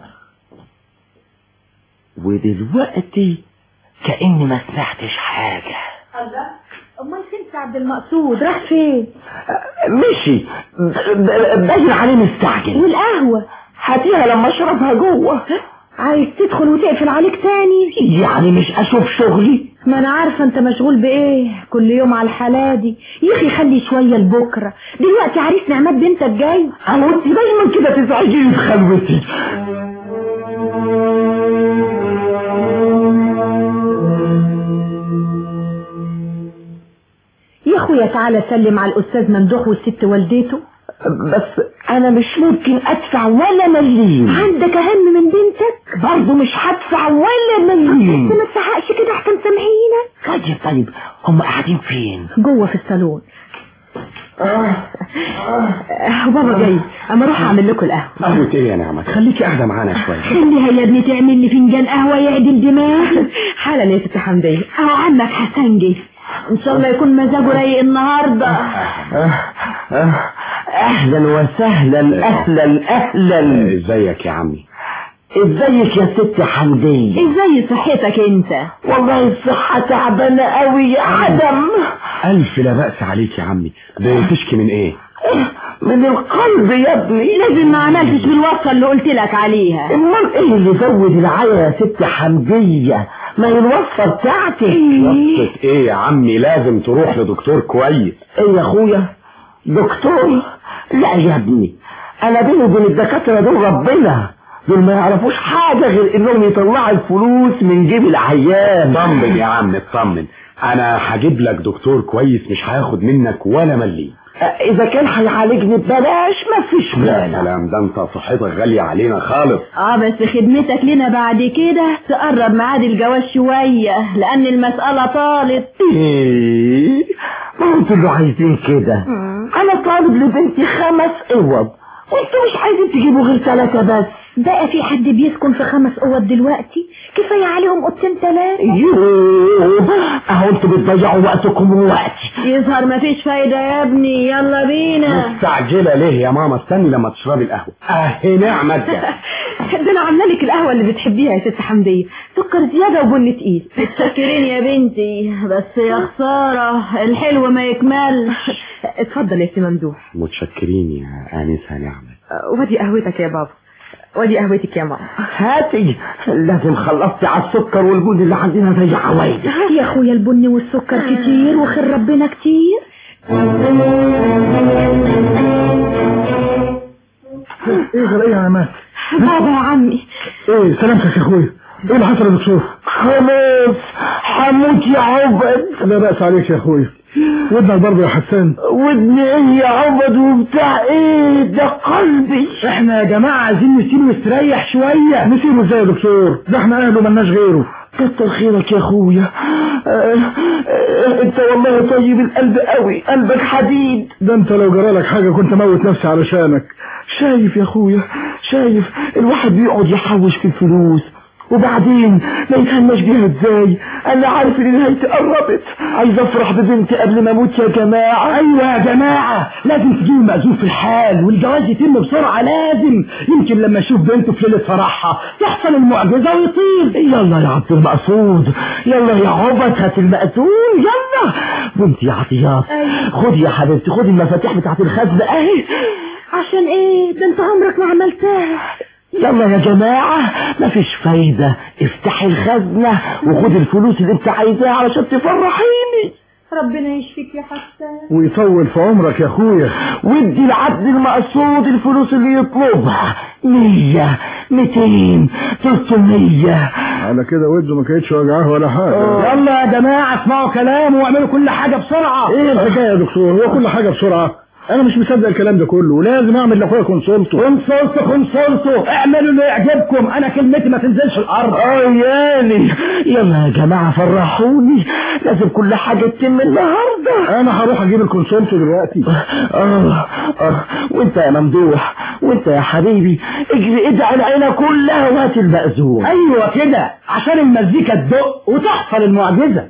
ودلوقتي كأني ما سمعتش حاجة الله امال فين عبد المقصود راح فين مشي ب- ب- باين عليه مستعجل والقهوة هاتيها لما اشربها جوه عايز تدخل وتقفل عليك تاني يعني مش اشوف شغلي ما انا عارفه انت مشغول بايه كل يوم على الحالة دي يا اخي خلي شويه لبكره دلوقتي عريس نعمات بنتك جاي انا انت دايما كده تزعجيني في خلوتي يا اخويا تعالى سلم على الاستاذ ممدوح والست والدته بس انا مش ممكن ادفع ولا مليم عندك اهم من بنتك برضه مش هدفع ولا مليم بس ما تسحقش كده احسن سامحينا طيب طيب هم قاعدين فين جوه في الصالون بابا جاي اما اروح اعمل لكم القهوه قهوة ايه يا نعمة خليكي قاعدة معانا شوية خليها يا ابني تعمل لي فنجان قهوه يعدل دماغي حالا يا ست حمديه اهو عمك حسن جه ان شاء الله يكون مزاجه رايق النهارده اهلا وسهلا اهلا اهلا ازيك يا عمي ازيك يا ست حمدية ازاي صحتك انت والله الصحة تعبانة قوي يا عدم الف لا بأس عليك يا عمي بتشكي من ايه من القلب يا ابني لازم ما عملتش بالوصفه اللي قلت لك عليها امال ايه اللي زود العيا يا ست حمدية ما هي الوصفة بتاعتك وصفة ايه يا عمي لازم تروح لدكتور كويس ايه يا اخويا دكتور لا يا ابني انا بيني وبين الدكاترة دول ربنا دول ما يعرفوش حاجة غير انهم يطلعوا الفلوس من جيب العيان اطمن يا عم اطمن انا هجيب لك دكتور كويس مش هياخد منك ولا مليم اذا كان هيعالجني ببلاش ما فيش يا مانع سلام ده انت صحتك غالية علينا خالص اه بس خدمتك لنا بعد كده تقرب ميعاد الجواز شويه لان المساله طالت ايه ما انتوا اللي عايزين كده انا طالب لبنتي خمس اوض وانتوا مش عايزين تجيبوا غير ثلاثة بس بقى في حد بيسكن في خمس اوض دلوقتي كفايه عليهم اوضتين ثلاثه يوه اهو انتوا بتضيعوا وقتكم ووقتي يظهر مفيش فايده يا ابني يلا بينا مستعجلة ليه يا ماما استني لما تشربي القهوة اهي نعمة جت. ده انا عامله لك القهوه اللي بتحبيها يا ست حمديه سكر زياده وبن تقيل متشكرين يا بنتي بس يا خساره الحلو ما يكملش اتفضل يا سي ممدوح متشكرين يا انسة نعمة ودي قهوتك يا بابا ودي قهوتك يا ماما هاتي لازم خلصتي على السكر والبن اللي عندنا زي عوايد يا اخويا البن والسكر كتير وخير ربنا كتير ايه غير ايه يا عماد بابا يا عمي ايه سلامتك يا اخويا ايه اللي حصل يا دكتور خلاص هموت يا عبد لا بأس عليك يا اخويا ودنك برضه يا حسان ودني ايه يا عبد وبتاع ايه ده قلبي احنا يا جماعة عايزين نسيبه يستريح شوية نسيبه ازاي يا دكتور ده احنا اهله ملناش غيره كتر خيرك يا اخويا آه آه انت والله طيب القلب قوي قلبك حديد ده انت لو جرالك حاجة كنت موت نفسي علشانك شايف يا اخويا شايف الواحد بيقعد يحوش في الفلوس وبعدين ما يتهناش بيها ازاي انا عارف ان نهايتي قربت عايز افرح ببنتي قبل ما اموت يا جماعه ايوه يا جماعه لازم تجيب المأذون في الحال والجواز يتم بسرعه لازم يمكن لما اشوف بنته في ليله فرحها تحصل المعجزه ويطير يلا يا عبد المقصود يلا يا عبد هات المأذون يلا بنتي يا عطيات خدي يا حبيبتي خدي المفاتيح بتاعت الخزنه اهي عشان ايه ده انت عمرك ما عملتها يلا يا جماعة مفيش فايدة افتحي الخزنة وخد الفلوس اللي انت عايزاها علشان تفرحيني ربنا يشفيك يا حسان ويطول في عمرك يا اخويا ودي العبد المقصود الفلوس اللي يطلبها مية ميتين تلتمية على كده وده ما كانتش وجعاه ولا حاجة يلا يا جماعة اسمعوا كلامه واعملوا كل حاجة بسرعة ايه الحكاية يا دكتور هو كل حاجة بسرعة انا مش مصدق الكلام ده كله لازم اعمل لاخويا كونسولته كونسولته كونسولته اعملوا اللي يعجبكم انا كلمتي ما تنزلش الارض اه ياني يلا يا جماعة فرحوني لازم كل حاجة تتم النهاردة انا هروح اجيب الكونسولته دلوقتي اه اه وانت يا ممدوح وانت يا حبيبي اجري ادعي العيلة كلها وهات المأذون ايوه كده عشان المزيكا تدق وتحصل المعجزة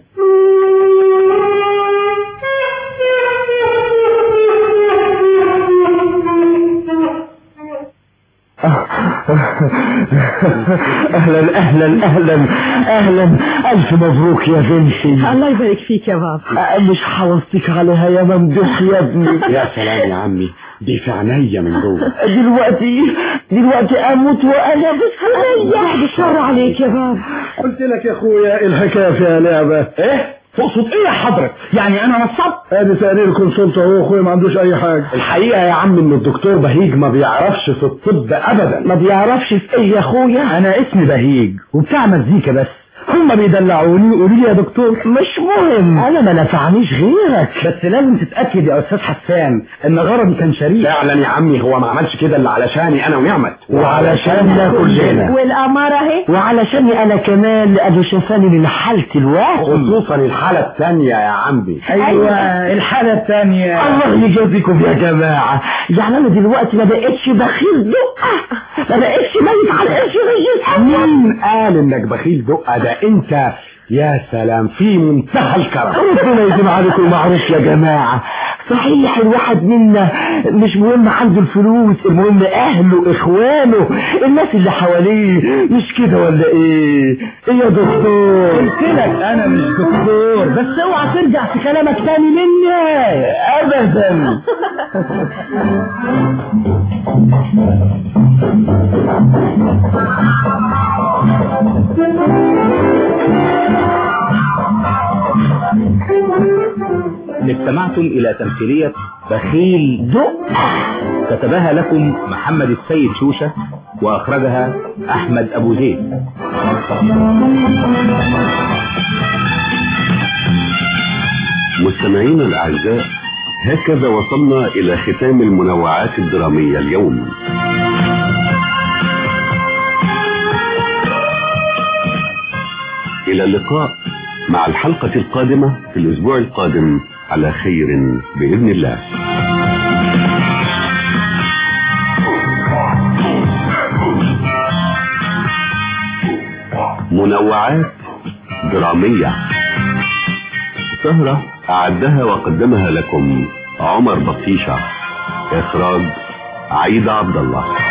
اهلا اهلا اهلا اهلا الف مبروك يا بنتي الله يبارك فيك يا بابا مش حوصتك عليها يا ممدوح يا ابني يا سلام يا عمي دي في عينيا من جوه دلوقتي دلوقتي اموت وانا بس بعد الشر عليك يا بابا قلت لك يا اخويا الحكايه فيها لعبه ايه تقصد ايه يا حضرتك يعني انا نصبت ادي تقرير كونسولته اهو اخويا ما عندوش اي حاجه الحقيقه يا عم ان الدكتور بهيج ما بيعرفش في الطب ابدا ما بيعرفش في ايه يا اخويا انا اسمي بهيج وبتاع مزيكا بس هم بيدلعوني ويقولوا لي يا دكتور مش مهم انا ما نفعنيش غيرك بس لازم تتاكد يا استاذ حسان ان غرضي كان شريك فعلا يا عمي هو ما عملش كده الا علشاني انا ونعمت وعلشاننا كلنا والقمر اهي وعلشاني انا كمان لانه شافاني من حالتي الواحد خصوصا الحاله الثانيه يا عمي ايوه الحاله الثانيه الله يجازيكم يا جماعه يعني انا دلوقتي ما بقتش بخيل دقه ما بقتش ميت على القرش ريس مين قال انك بخيل دقه ده انت يا سلام في منتهى الكرم ربنا يديم عليكم المعروف يا جماعة صحيح الواحد منا مش مهم عنده الفلوس المهم اهله اخوانه الناس اللي حواليه مش كده ولا ايه ايه يا دكتور قلت لك انا مش دكتور بس اوعى ترجع في كلامك تاني مني ابدا استمعتم إلى تمثيلية بخيل دق كتبها لكم محمد السيد شوشة وأخرجها أحمد أبو زيد مستمعينا الأعزاء هكذا وصلنا إلى ختام المنوعات الدرامية اليوم إلى اللقاء مع الحلقة القادمة في الأسبوع القادم على خير بإذن الله منوعات درامية سهرة أعدها وقدمها لكم عمر بطيشة إخراج عيد عبد الله